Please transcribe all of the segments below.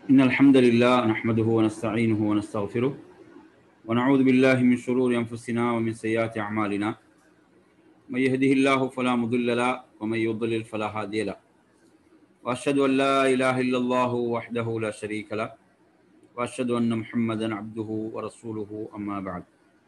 إن الحمد لله نحمده ونستعينه ونستغفره ونعوذ بالله من شرور أنفسنا ومن سيئات أعمالنا من يهده الله فلا مضل له ومن يضلل فلا هادي له وأشهد أن لا إله إلا الله وحده لا شريك له وأشهد أن محمدا عبده ورسوله أما بعد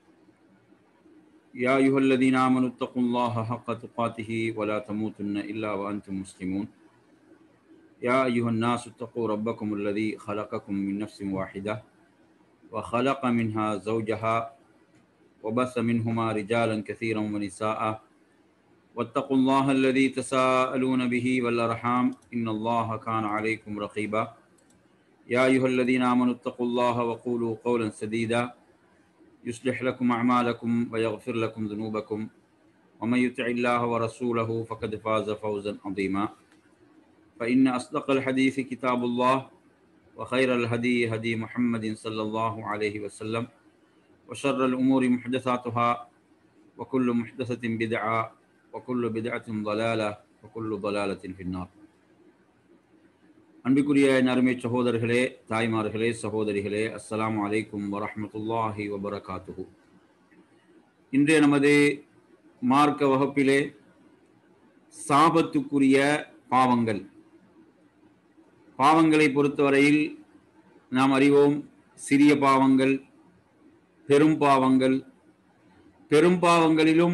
يا أيها الذين آمنوا اتقوا الله حق تقاته ولا تموتن إلا وأنتم مسلمون يا أيها الناس اتقوا ربكم الذي خلقكم من نفس واحدة وخلق منها زوجها وبث منهما رجالا كثيرا ونساء واتقوا الله الذي تساءلون به والأرحام إن الله كان عليكم رقيبا يا أيها الذين آمنوا اتقوا الله وقولوا قولا سديدا يصلح لكم أعمالكم ويغفر لكم ذنوبكم ومن يطع الله ورسوله فقد فاز فوزا عظيما فإن أصدق الحديث كتاب الله وخير الهدي هدي محمد صلى الله عليه وسلم وشر الأمور محدثاتها وكل محدثة بدعة وكل بدعة ضلالة وكل ضلالة في النار அன்பிற்குரிய நறுமை சகோதரர்களே தாய்மார்களே சகோதரிகளே அஸ்ஸலாமு அலைக்கும் வரஹமத்துல்லாஹி வபரகாத்துஹு இன்றைய நமது மார்க்க வகுப்பிலே சாபத்துக்குரிய பாவங்கள் பாவங்களை பொறுத்தவரையில் நாம் அறிவோம் சிறிய பாவங்கள் பெரும் பாவங்கள் பெரும் பாவங்களிலும்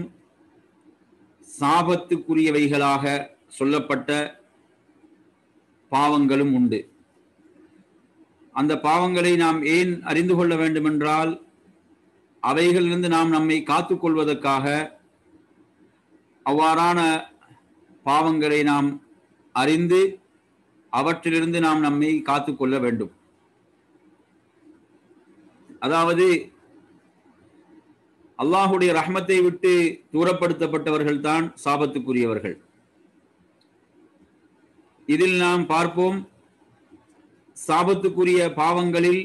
சாபத்துக்குரியவைகளாக சொல்லப்பட்ட பாவங்களும் உண்டு அந்த பாவங்களை நாம் ஏன் அறிந்து கொள்ள வேண்டுமென்றால் அவைகளிலிருந்து நாம் நம்மை காத்துக்கொள்வதற்காக அவ்வாறான பாவங்களை நாம் அறிந்து அவற்றிலிருந்து நாம் நம்மை காத்துக்கொள்ள வேண்டும் அதாவது அல்லாஹுடைய ரஹ்மத்தை விட்டு தூரப்படுத்தப்பட்டவர்கள் தான் சாபத்துக்குரியவர்கள் இதில் நாம் பார்ப்போம் சாபத்துக்குரிய பாவங்களில்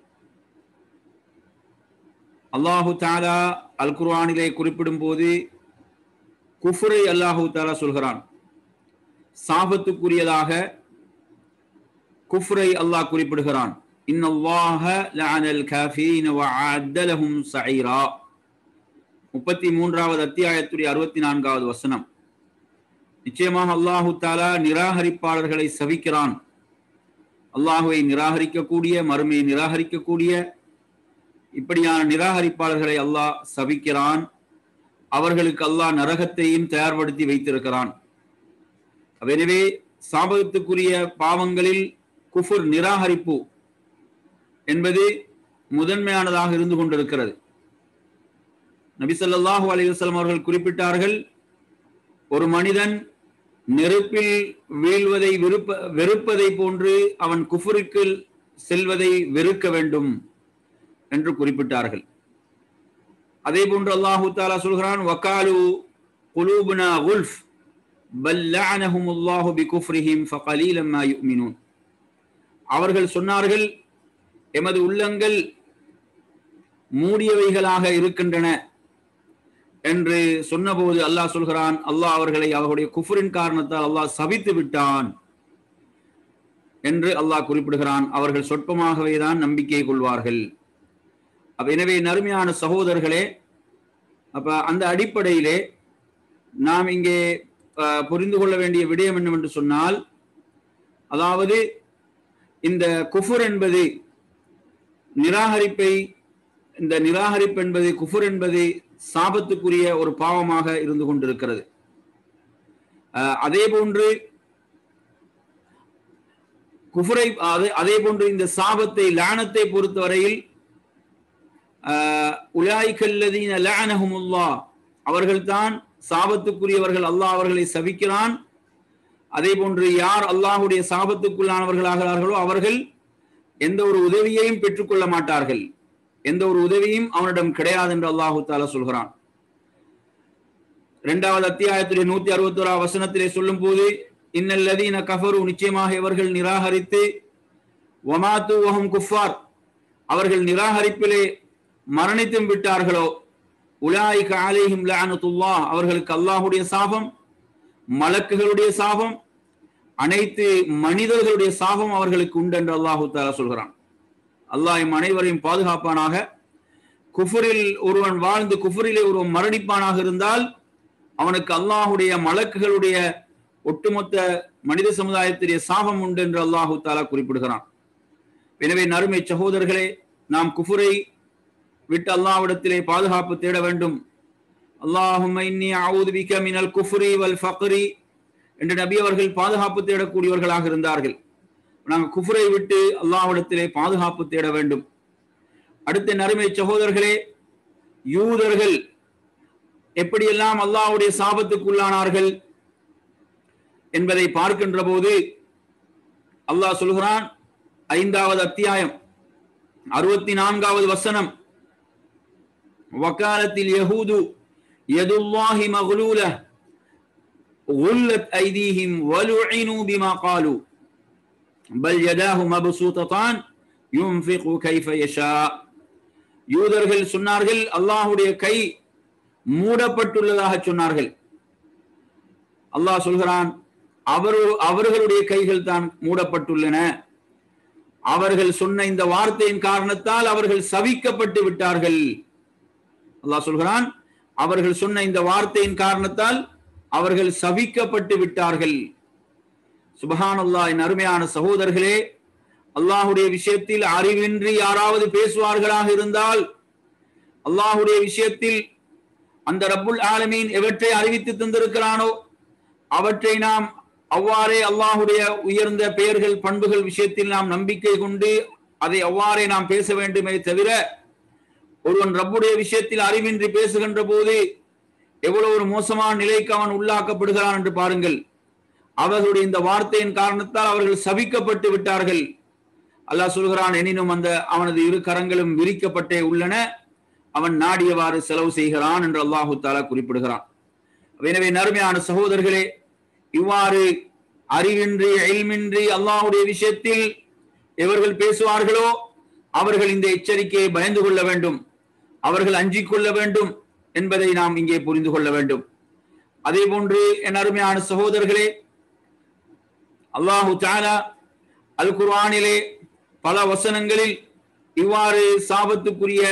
அல்லாஹு தாலா அல் குர்ஆனிலே குறிப்பிடும் போது குஃபுரை அல்லாஹு தாலா சொல்கிறான் சாபத்துக்குரியதாக குஃப்ரை அல்லாஹ் குறிப்பிடுகிறான் இன்னல்லாஹ லஅனல் காஃபீன வஅஅத்த லஹும் ஸஈரா முப்பத்தி மூன்றாவது அத்தியாயத்துடைய அறுபத்தி நான்காவது வசனம் நிச்சயமாக அல்லாஹு தாலா நிராகரிப்பாளர்களை சவிக்கிறான் அல்லாஹுவை நிராகரிக்கக்கூடிய மறுமையை நிராகரிக்கக்கூடிய இப்படியான நிராகரிப்பாளர்களை அல்லாஹ் சபிக்கிறான் அவர்களுக்கு அல்லாஹ் நரகத்தையும் தயார்படுத்தி வைத்திருக்கிறான் எனவே சாபகத்துக்குரிய பாவங்களில் குஃபுர் நிராகரிப்பு என்பது முதன்மையானதாக இருந்து கொண்டிருக்கிறது நபிசல்லாஹு அலிவசலம் அவர்கள் குறிப்பிட்டார்கள் ஒரு மனிதன் நெருப்பில் வீழ்வதை விருப்ப வெறுப்பதை போன்று அவன் குஃபுருக்கு செல்வதை வெறுக்க வேண்டும் என்று குறிப்பிட்டார்கள் அதே போன்று அல்லாஹு தாலா சொல்கிறான் வக்காலு குலூபுனா குல்ஃப் பல் லஅனஹுமுல்லாஹு பிகுஃப்ரிஹிம் ஃபகலீலம் மா யுமினூன் அவர்கள் சொன்னார்கள் எமது உள்ளங்கள் மூடியவைகளாக இருக்கின்றன என்று சொன்னபோது அல்லாஹ் சொல்கிறான் அல்லாஹ் அவர்களை அவர்களுடைய குஃபரின் காரணத்தால் அல்லாஹ் சபித்து விட்டான் என்று அல்லாஹ் குறிப்பிடுகிறான் அவர்கள் சொற்பமாகவே தான் நம்பிக்கை கொள்வார்கள் அப்ப எனவே நறுமையான சகோதரர்களே அப்ப அந்த அடிப்படையிலே நாம் இங்கே புரிந்து கொள்ள வேண்டிய விடயம் என்னவென்று சொன்னால் அதாவது இந்த குஃபுர் என்பது நிராகரிப்பை இந்த நிராகரிப்பு என்பது குஃபுர் என்பது சாபத்துக்குரிய ஒரு பாவமாக இருந்து கொண்டிருக்கிறது அதே போன்று குஃபுரை அதே போன்று இந்த சாபத்தை லானத்தை பொறுத்தவரையில் உலாய்கல்லதீன லானஹுமுல்லா அவர்கள்தான் சாபத்துக்குரியவர்கள் அல்லாஹ் அவர்களை சபிக்கிறான் அதே போன்று யார் அல்லாஹுடைய சாபத்துக்குள்ளானவர்களாகிறார்களோ அவர்கள் எந்த ஒரு உதவியையும் பெற்றுக்கொள்ள மாட்டார்கள் எந்த ஒரு உதவியும் அவனிடம் கிடையாது என்று அல்லாஹு தாலா சொல்கிறான் இரண்டாவது அத்தியாயத்துடைய நூத்தி அறுபத்தி ஓரா வசனத்திலே சொல்லும் போது இன்னல்லதீன கஃபரு நிச்சயமாக இவர்கள் நிராகரித்து ஒமாத்து வஹம் குஃபார் அவர்கள் நிராகரிப்பிலே மரணித்தும் விட்டார்களோ உலாய்க அலேஹிம் லானத்துல்லா அவர்களுக்கு அல்லாஹுடைய சாபம் மலக்குகளுடைய சாபம் அனைத்து மனிதர்களுடைய சாபம் அவர்களுக்கு உண்டு என்று அல்லாஹு தாலா சொல்கிறான் அல்லாஹ் எம் அனைவரையும் பாதுகாப்பானாக குஃபரில் ஒருவன் வாழ்ந்து குஃபரிலே ஒருவன் மரணிப்பானாக இருந்தால் அவனுக்கு அல்லாஹுடைய மலக்குகளுடைய ஒட்டுமொத்த மனித சமுதாயத்துடைய சாபம் உண்டு என்று அல்லாஹு தாலா குறிப்பிடுகிறான் எனவே நறுமை சகோதரர்களே நாம் குஃபுரை விட்டு அல்லாஹ்விடத்திலே பாதுகாப்பு தேட வேண்டும் அல்லாஹும் மினல் குஃபுரி வல் ஃபக்ரி என்று நபி அவர்கள் பாதுகாப்பு தேடக்கூடியவர்களாக இருந்தார்கள் நாங்கள் குஃபுரை விட்டு அல்லாஹ்விடத்திலே பாதுகாப்பு தேட வேண்டும் அடுத்த நறுமை சகோதரர்களே யூதர்கள் எப்படியெல்லாம் அல்லாஹ்வுடைய சாபத்துக்குள்ளானார்கள் என்பதை பார்க்கின்ற போது அல்லாஹ் சொல்கிறான் ஐந்தாவது அத்தியாயம் அறுபத்தி நான்காவது வசனம் வக்காலத்தில் யஹூது யதுல்லாஹி மக்லூல غلت أيديهم ولعنوا بما قالوا بل يداه مبسوطتان ينفق كيف يشاء யூதர்கள் சொன்னார்கள் அல்லாஹுடைய கை மூடப்பட்டுள்ளதாக சொன்னார்கள் அல்லாஹ் சொல்கிறான் அவர் அவர்களுடைய கைகள் தான் மூடப்பட்டுள்ளன அவர்கள் சொன்ன இந்த வார்த்தையின் காரணத்தால் அவர்கள் சவிக்கப்பட்டு விட்டார்கள் அல்லாஹ் சொல்கிறான் அவர்கள் சொன்ன இந்த வார்த்தையின் காரணத்தால் அவர்கள் சவிக்கப்பட்டு விட்டார்கள் சுபஹான் அல்லாஹின் அருமையான சகோதரர்களே அல்லாஹுடைய விஷயத்தில் அறிவின்றி யாராவது பேசுவார்களாக இருந்தால் அல்லாஹுடைய விஷயத்தில் அந்த ரப்புல் ஆலமீன் எவற்றை அறிவித்து தந்திருக்கிறானோ அவற்றை நாம் அவ்வாறே அல்லாஹுடைய உயர்ந்த பெயர்கள் பண்புகள் விஷயத்தில் நாம் நம்பிக்கை கொண்டு அதை அவ்வாறே நாம் பேச வேண்டுமே தவிர ஒருவன் ரப்புடைய விஷயத்தில் அறிவின்றி பேசுகின்ற போது எவ்வளவு ஒரு மோசமான நிலைக்கு அவன் உள்ளாக்கப்படுகிறான் என்று பாருங்கள் அவர்களுடைய இந்த வார்த்தையின் காரணத்தால் அவர்கள் சபிக்கப்பட்டு விட்டார்கள் அல்லாஹ் சொல்கிறான் எனினும் அந்த அவனது இரு கரங்களும் விரிக்கப்பட்டே உள்ளன அவன் நாடியவாறு செலவு செய்கிறான் என்று அல்லாஹு தாலா குறிப்பிடுகிறான் எனவே நறுமையான சகோதரர்களே இவ்வாறு அறிவின்றி எல்மின்றி அல்லாஹுடைய விஷயத்தில் எவர்கள் பேசுவார்களோ அவர்கள் இந்த எச்சரிக்கையை பயந்து கொள்ள வேண்டும் அவர்கள் அஞ்சிக் கொள்ள வேண்டும் என்பதை நாம் இங்கே புரிந்து கொள்ள வேண்டும் அதே போன்று என் அருமையான சகோதரர்களே அல்லாஹு தாலா அல் குர்ஆனிலே பல வசனங்களில் இவ்வாறு சாபத்துக்குரிய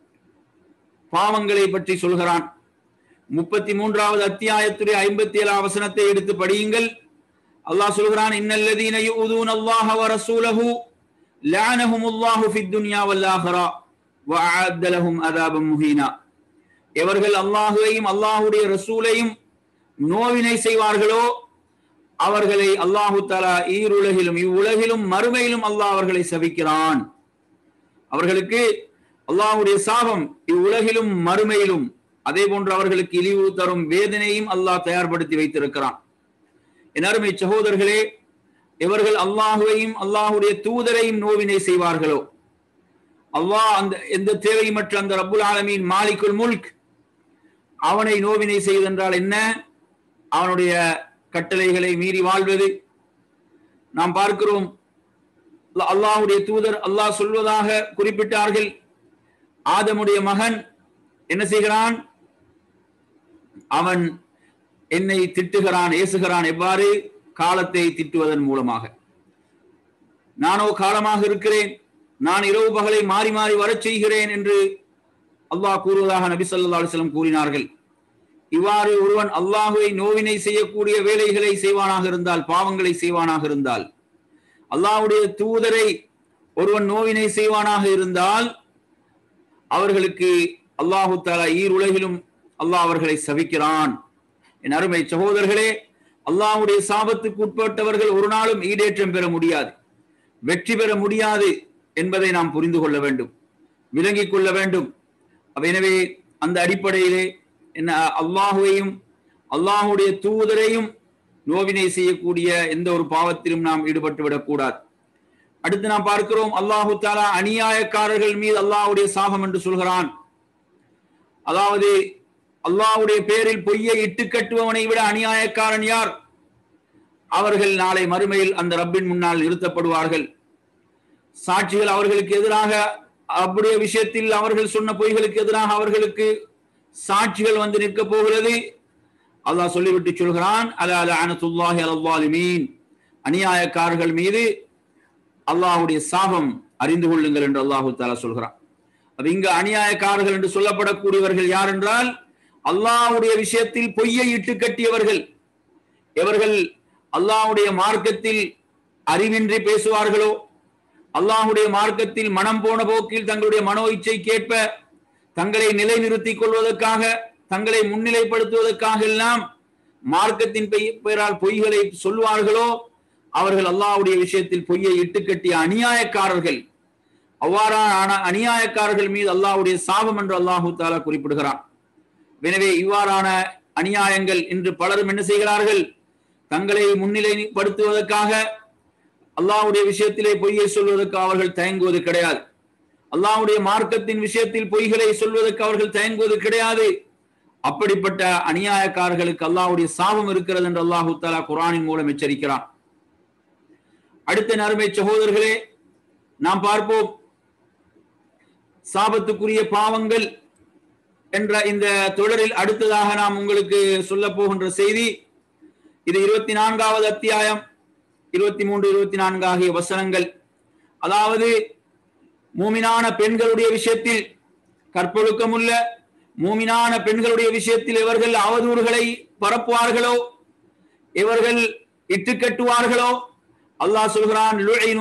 பாவங்களை பற்றி சொல்கிறான் முப்பத்தி மூன்றாவது அத்தியாயத்துடைய ஐம்பத்தி ஏழாம் வசனத்தை எடுத்து படியுங்கள் அல்லாஹ் சொல்கிறான் இன்னல்லதீன யூதூன் அல்லாஹ வ ரசூலஹு லஅனஹும் அல்லாஹு ஃபித் துன்யா வல் ஆஹிரா வ அஅத்த லஹும் அதாபம் முஹீனா எவர்கள் அல்லாஹுவையும் அல்லாஹுடைய ரசூலையும் நோவினை செய்வார்களோ அவர்களை அல்லாஹு தலா ஈருலகிலும் இவ்வுலகிலும் மறுமையிலும் அல்லாஹ் அவர்களை சபிக்கிறான் அவர்களுக்கு அல்லாஹுடைய சாபம் இவ்வுலகிலும் மறுமையிலும் அதே போன்று அவர்களுக்கு இழிவு தரும் வேதனையும் அல்லாஹ் தயார்படுத்தி வைத்திருக்கிறான் என் அருமை சகோதரர்களே இவர்கள் அல்லாஹுவையும் அல்லாஹுடைய தூதரையும் நோவினை செய்வார்களோ அல்லாஹ் அந்த எந்த தேவையுமற்ற அந்த ரப்புல் ஆலமீன் மாலிக்குல் முல்க் அவனை நோவினை செய்வதென்றால் என்ன அவனுடைய கட்டளைகளை மீறி வாழ்வது நாம் பார்க்கிறோம் அல்லாஹுடைய தூதர் அல்லாஹ் சொல்வதாக குறிப்பிட்டார்கள் ஆதமுடைய மகன் என்ன செய்கிறான் அவன் என்னை திட்டுகிறான் ஏசுகிறான் எவ்வாறு காலத்தை திட்டுவதன் மூலமாக நானோ காலமாக இருக்கிறேன் நான் இரவு பகலை மாறி மாறி வரச் செய்கிறேன் என்று அல்லாஹ் கூறுவதாக நபி சொல்லா அலிஸ்லம் கூறினார்கள் இவ்வாறு ஒருவன் அல்லாஹுவை நோவினை செய்யக்கூடிய வேலைகளை செய்வானாக இருந்தால் பாவங்களை செய்வானாக இருந்தால் அல்லாஹுடைய தூதரை ஒருவன் நோவினை செய்வானாக இருந்தால் அவர்களுக்கு அல்லாஹு தாலா ஈர் உலகிலும் அல்லாஹ் அவர்களை சபிக்கிறான் என் அருமை சகோதரர்களே அல்லாஹுடைய சாபத்துக்கு உட்பட்டவர்கள் ஒரு நாளும் ஈடேற்றம் பெற முடியாது வெற்றி பெற முடியாது என்பதை நாம் புரிந்து கொள்ள வேண்டும் விளங்கிக் கொள்ள வேண்டும் எனவே அந்த அடிப்படையிலே என்ன அல்லாஹுவையும் அல்லாஹுடைய தூதரையும் நோவினை செய்யக்கூடிய எந்த ஒரு பாவத்திலும் நாம் ஈடுபட்டு விடக்கூடாது அடுத்து நாம் பார்க்கிறோம் அல்லாஹு தாலா அநியாயக்காரர்கள் மீது அல்லாஹுடைய சாபம் என்று சொல்கிறான் அதாவது அல்லாஹுடைய பேரில் பொய்யை இட்டு கட்டுபவனை விட அநியாயக்காரன் யார் அவர்கள் நாளை மறுமையில் அந்த ரப்பின் முன்னால் நிறுத்தப்படுவார்கள் சாட்சிகள் அவர்களுக்கு எதிராக அப்படிய விஷயத்தில் அவர்கள் சொன்ன பொய்களுக்கு எதிராக அவர்களுக்கு சாட்சிகள் வந்து நிற்க போகிறது அல்லாஹ் சொல்லிவிட்டு சொல்கிறான் அல அல அனத்துல்லாஹி அலல்லாலிமீன் அநியாயக்காரர்கள் மீது அல்லாஹுடைய சாபம் அறிந்து கொள்ளுங்கள் என்று அல்லாஹு தாலா சொல்கிறான் அப்ப இங்கு அநியாயக்காரர்கள் என்று சொல்லப்படக்கூடியவர்கள் யார் என்றால் அல்லாஹுடைய விஷயத்தில் பொய்யை இட்டு கட்டியவர்கள் எவர்கள் அல்லாஹுடைய மார்க்கத்தில் அறிவின்றி பேசுவார்களோ அல்லாஹுடைய மார்க்கத்தில் மனம் போன போக்கில் தங்களுடைய மனோ இச்சை கேட்ப தங்களை நிலைநிறுத்திக் கொள்வதற்காக தங்களை முன்னிலைப்படுத்துவதற்காக எல்லாம் மார்க்கத்தின் பெயரால் பொய்களை சொல்வார்களோ அவர்கள் அல்லாஹுடைய விஷயத்தில் பொய்யை இட்டுக்கட்டிய அநியாயக்காரர்கள் அவ்வாறான அநியாயக்காரர்கள் மீது அல்லாஹுடைய சாபம் என்று அல்லாஹு தாலா குறிப்பிடுகிறான் எனவே இவ்வாறான அநியாயங்கள் இன்று பலரும் என்ன செய்கிறார்கள் தங்களை முன்னிலைப்படுத்துவதற்காக அல்லாஹுடைய விஷயத்திலே பொய்யை சொல்வதற்கு அவர்கள் தயங்குவது கிடையாது அல்லாஹுடைய மார்க்கத்தின் விஷயத்தில் பொய்களை சொல்வதற்கு அவர்கள் தயங்குவது கிடையாது அப்படிப்பட்ட அநியாயக்காரர்களுக்கு அல்லாஹுடைய சாபம் இருக்கிறது என்று அல்லாஹு தாலா குரானின் மூலம் எச்சரிக்கிறான் அடுத்த நறுமை சகோதரர்களே நாம் பார்ப்போம் சாபத்துக்குரிய பாவங்கள் என்ற இந்த தொடரில் அடுத்ததாக நாம் உங்களுக்கு சொல்ல போகின்ற செய்தி இது இருபத்தி நான்காவது அத்தியாயம் இருபத்தி மூன்று இருபத்தி நான்கு ஆகிய வசனங்கள் அதாவது மூமினான பெண்களுடைய விஷயத்தில் கற்பொழுக்கமுள்ள மூமினான பெண்களுடைய விஷயத்தில் இவர்கள் அவதூறுகளை பரப்புவார்களோ இவர்கள் இட்டுக்கட்டுவார்களோ அல்லாஹ் சொல்கிறான்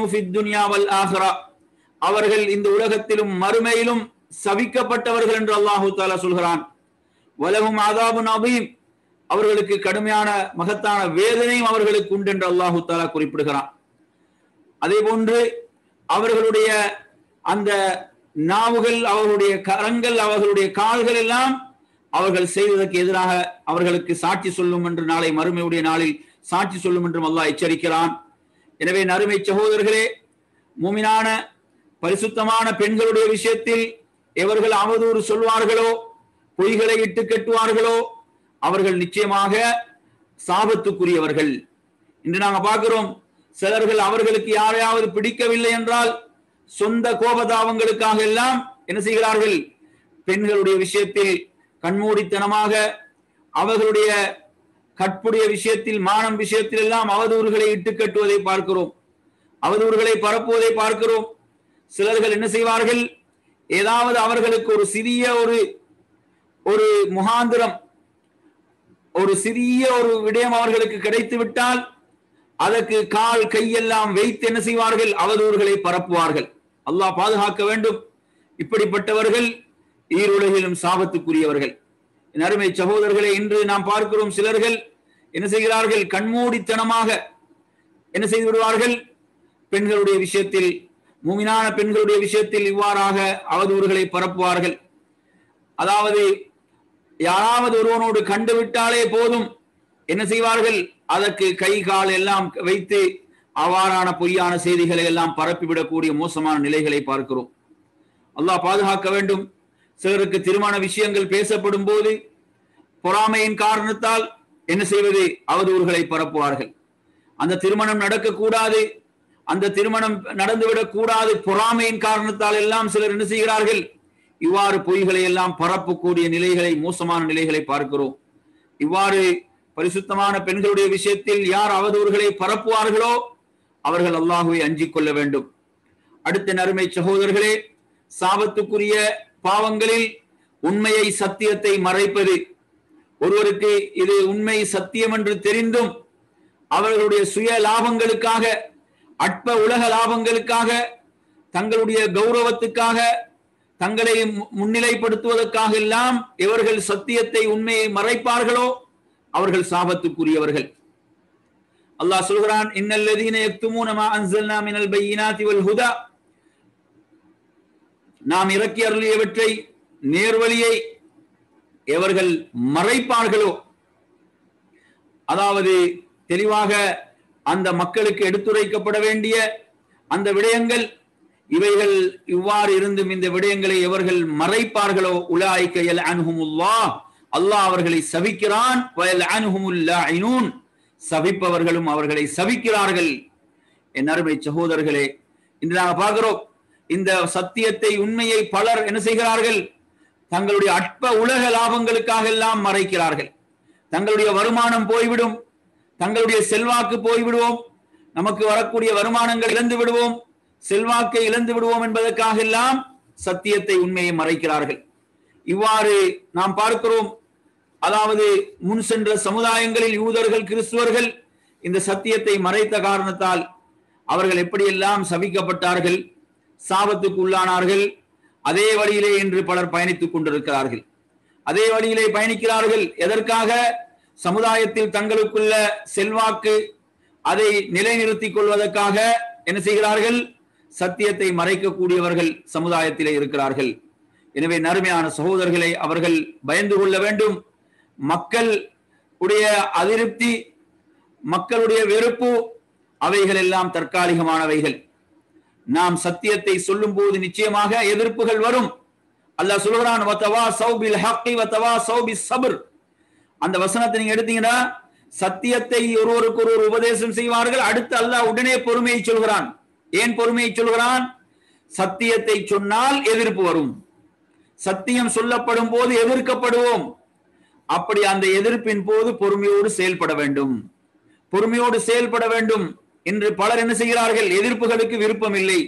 அவர்கள் இந்த உலகத்திலும் மறுமையிலும் சபிக்கப்பட்டவர்கள் என்று அல்லாஹு தாலா சொல்கிறான் வலகும் ஆதாபு நபீம் அவர்களுக்கு கடுமையான மகத்தான வேதனையும் அவர்களுக்கு உண்டு என்று அல்லாஹு தாலா குறிப்பிடுகிறான் அதே போன்று அவர்களுடைய அந்த நாவுகள் அவர்களுடைய கரங்கள் அவர்களுடைய கால்கள் எல்லாம் அவர்கள் செய்ததற்கு எதிராக அவர்களுக்கு சாட்சி சொல்லும் என்று நாளை மறுமையுடைய நாளில் சாட்சி சொல்லும் என்றும் அல்லாஹ் எச்சரிக்கிறான் எனவே நறுமை சகோதரர்களே மூமினான பரிசுத்தமான பெண்களுடைய விஷயத்தில் எவர்கள் அவதூறு சொல்வார்களோ பொய்களை இட்டு கட்டுவார்களோ அவர்கள் நிச்சயமாக சாபத்துக்குரியவர்கள் இன்று நாங்க பார்க்கிறோம் சிலர்கள் அவர்களுக்கு யாரையாவது பிடிக்கவில்லை என்றால் சொந்த கோபதாபங்களுக்காக எல்லாம் என்ன செய்கிறார்கள் பெண்களுடைய விஷயத்தில் கண்மூடித்தனமாக அவர்களுடைய கற்புடைய விஷயத்தில் மானம் விஷயத்தில் எல்லாம் அவதூறுகளை இட்டு கட்டுவதை பார்க்கிறோம் அவதூறுகளை பரப்புவதை பார்க்கிறோம் சிலர்கள் என்ன செய்வார்கள் ஏதாவது அவர்களுக்கு ஒரு சிறிய ஒரு ஒரு முகாந்திரம் ஒரு சிறிய ஒரு விடயம் அவர்களுக்கு கிடைத்து விட்டால் அதற்கு கால் கையெல்லாம் வைத்து என்ன செய்வார்கள் அவதூறுகளை பரப்புவார்கள் அல்லாஹ் பாதுகாக்க வேண்டும் இப்படிப்பட்டவர்கள் ஈருலகிலும் சாபத்துக்குரியவர்கள் என் அருமை சகோதரர்களை இன்று நாம் பார்க்கிறோம் சிலர்கள் என்ன செய்கிறார்கள் கண்மூடித்தனமாக என்ன செய்து விடுவார்கள் பெண்களுடைய விஷயத்தில் மூமினான பெண்களுடைய விஷயத்தில் இவ்வாறாக அவதூறுகளை பரப்புவார்கள் அதாவது யாராவது ஒருவனோடு கண்டுவிட்டாலே போதும் என்ன செய்வார்கள் அதற்கு கை கால் எல்லாம் வைத்து அவ்வாறான பொய்யான செய்திகளை எல்லாம் பரப்பிவிடக்கூடிய மோசமான நிலைகளை பார்க்கிறோம் அல்லாஹ் பாதுகாக்க வேண்டும் சிலருக்கு திருமண விஷயங்கள் பேசப்படும் போது பொறாமையின் காரணத்தால் என்ன செய்வது அவதூறுகளை பரப்புவார்கள் அந்த திருமணம் நடக்கக்கூடாது அந்த திருமணம் நடந்துவிடக் கூடாது பொறாமையின் காரணத்தால் எல்லாம் சிலர் என்ன செய்கிறார்கள் இவ்வாறு பொய்களை எல்லாம் பரப்பக்கூடிய நிலைகளை மோசமான நிலைகளை பார்க்கிறோம் இவ்வாறு பரிசுத்தமான பெண்களுடைய விஷயத்தில் யார் அவதூறுகளை பரப்புவார்களோ அவர்கள் அல்லாஹுவை அஞ்சிக் கொள்ள வேண்டும் அடுத்த நறுமை சகோதரர்களே சாபத்துக்குரிய பாவங்களில் உண்மையை சத்தியத்தை மறைப்பது ஒருவருக்கு இது உண்மை சத்தியம் என்று தெரிந்தும் அவர்களுடைய சுய லாபங்களுக்காக அற்ப உலக லாபங்களுக்காக தங்களுடைய கௌரவத்துக்காக தங்களை முன்னிலைப்படுத்துவதற்காக எல்லாம் எவர்கள் சத்தியத்தை உண்மையை மறைப்பார்களோ அவர்கள் சாபத்துக்குரியவர்கள் அல்லாஹ் சொல்கிறான் இன்னல்லதீன யக்துமூன மா அன்ஸல்னா மினல் பையினாத்தி வல் ஹுதா நாம் இறக்கி அருளியவற்றை நேர்வழியை எவர்கள் மறைப்பார்களோ அதாவது தெளிவாக அந்த மக்களுக்கு எடுத்துரைக்கப்பட வேண்டிய அந்த விடயங்கள் இவைகள் இவ்வாறு இருந்தும் இந்த விடயங்களை எவர்கள் மறைப்பார்களோ உலாய்க்க எல் அனுகுமுல்லா அல்லாஹ் அவர்களை சபிக்கிறான் வயல் அனுகுமுல்லாயினூன் சபிப்பவர்களும் அவர்களை சபிக்கிறார்கள் என் அருமை சகோதரர்களே இன்று நாங்கள் பார்க்கிறோம் இந்த சத்தியத்தை உண்மையை பலர் என்ன செய்கிறார்கள் தங்களுடைய அற்ப உலக லாபங்களுக்காக எல்லாம் மறைக்கிறார்கள் தங்களுடைய வருமானம் போய்விடும் தங்களுடைய செல்வாக்கு போய்விடுவோம் நமக்கு வரக்கூடிய வருமானங்கள் இழந்து விடுவோம் செல்வாக்கை இழந்து விடுவோம் என்பதற்காக எல்லாம் சத்தியத்தை உண்மையை மறைக்கிறார்கள் இவ்வாறு நாம் பார்க்கிறோம் அதாவது முன் சென்ற சமுதாயங்களில் யூதர்கள் கிறிஸ்துவர்கள் இந்த சத்தியத்தை மறைத்த காரணத்தால் அவர்கள் எப்படியெல்லாம் சபிக்கப்பட்டார்கள் சாபத்துக்கு உள்ளானார்கள் அதே வழியிலே இன்று பலர் பயணித்துக் கொண்டிருக்கிறார்கள் அதே வழியிலே பயணிக்கிறார்கள் எதற்காக சமுதாயத்தில் தங்களுக்குள்ள செல்வாக்கு அதை நிலைநிறுத்திக் கொள்வதற்காக என்ன செய்கிறார்கள் சத்தியத்தை மறைக்கக்கூடியவர்கள் சமுதாயத்திலே இருக்கிறார்கள் எனவே நறுமையான சகோதரர்களை அவர்கள் பயந்து கொள்ள வேண்டும் மக்கள் உடைய அதிருப்தி மக்களுடைய வெறுப்பு அவைகள் எல்லாம் தற்காலிகமானவைகள் நாம் சத்தியத்தை சொல்லும் போது நிச்சயமாக எதிர்ப்புகள் வரும் அல்லாஹ் சொல்கிறான் வத்தவா சௌபில் ஹக்கி வத்தவா சௌபி சபர் அந்த வசனத்தை நீங்க எடுத்தீங்கன்னா சத்தியத்தை ஒருவருக்கு ஒருவர் உபதேசம் செய்வார்கள் அடுத்து அல்லாஹ் உடனே பொறுமையை சொல்கிறான் ஏன் பொறுமையை சொல்கிறான் சத்தியத்தை சொன்னால் எதிர்ப்பு வரும் சத்தியம் சொல்லப்படும் போது எதிர்க்கப்படுவோம் அப்படி அந்த எதிர்ப்பின் போது பொறுமையோடு செயல்பட வேண்டும் பொறுமையோடு செயல்பட வேண்டும் என்று பலர் என்ன செய்கிறார்கள் எதிர்ப்புகளுக்கு விருப்பம் இல்லை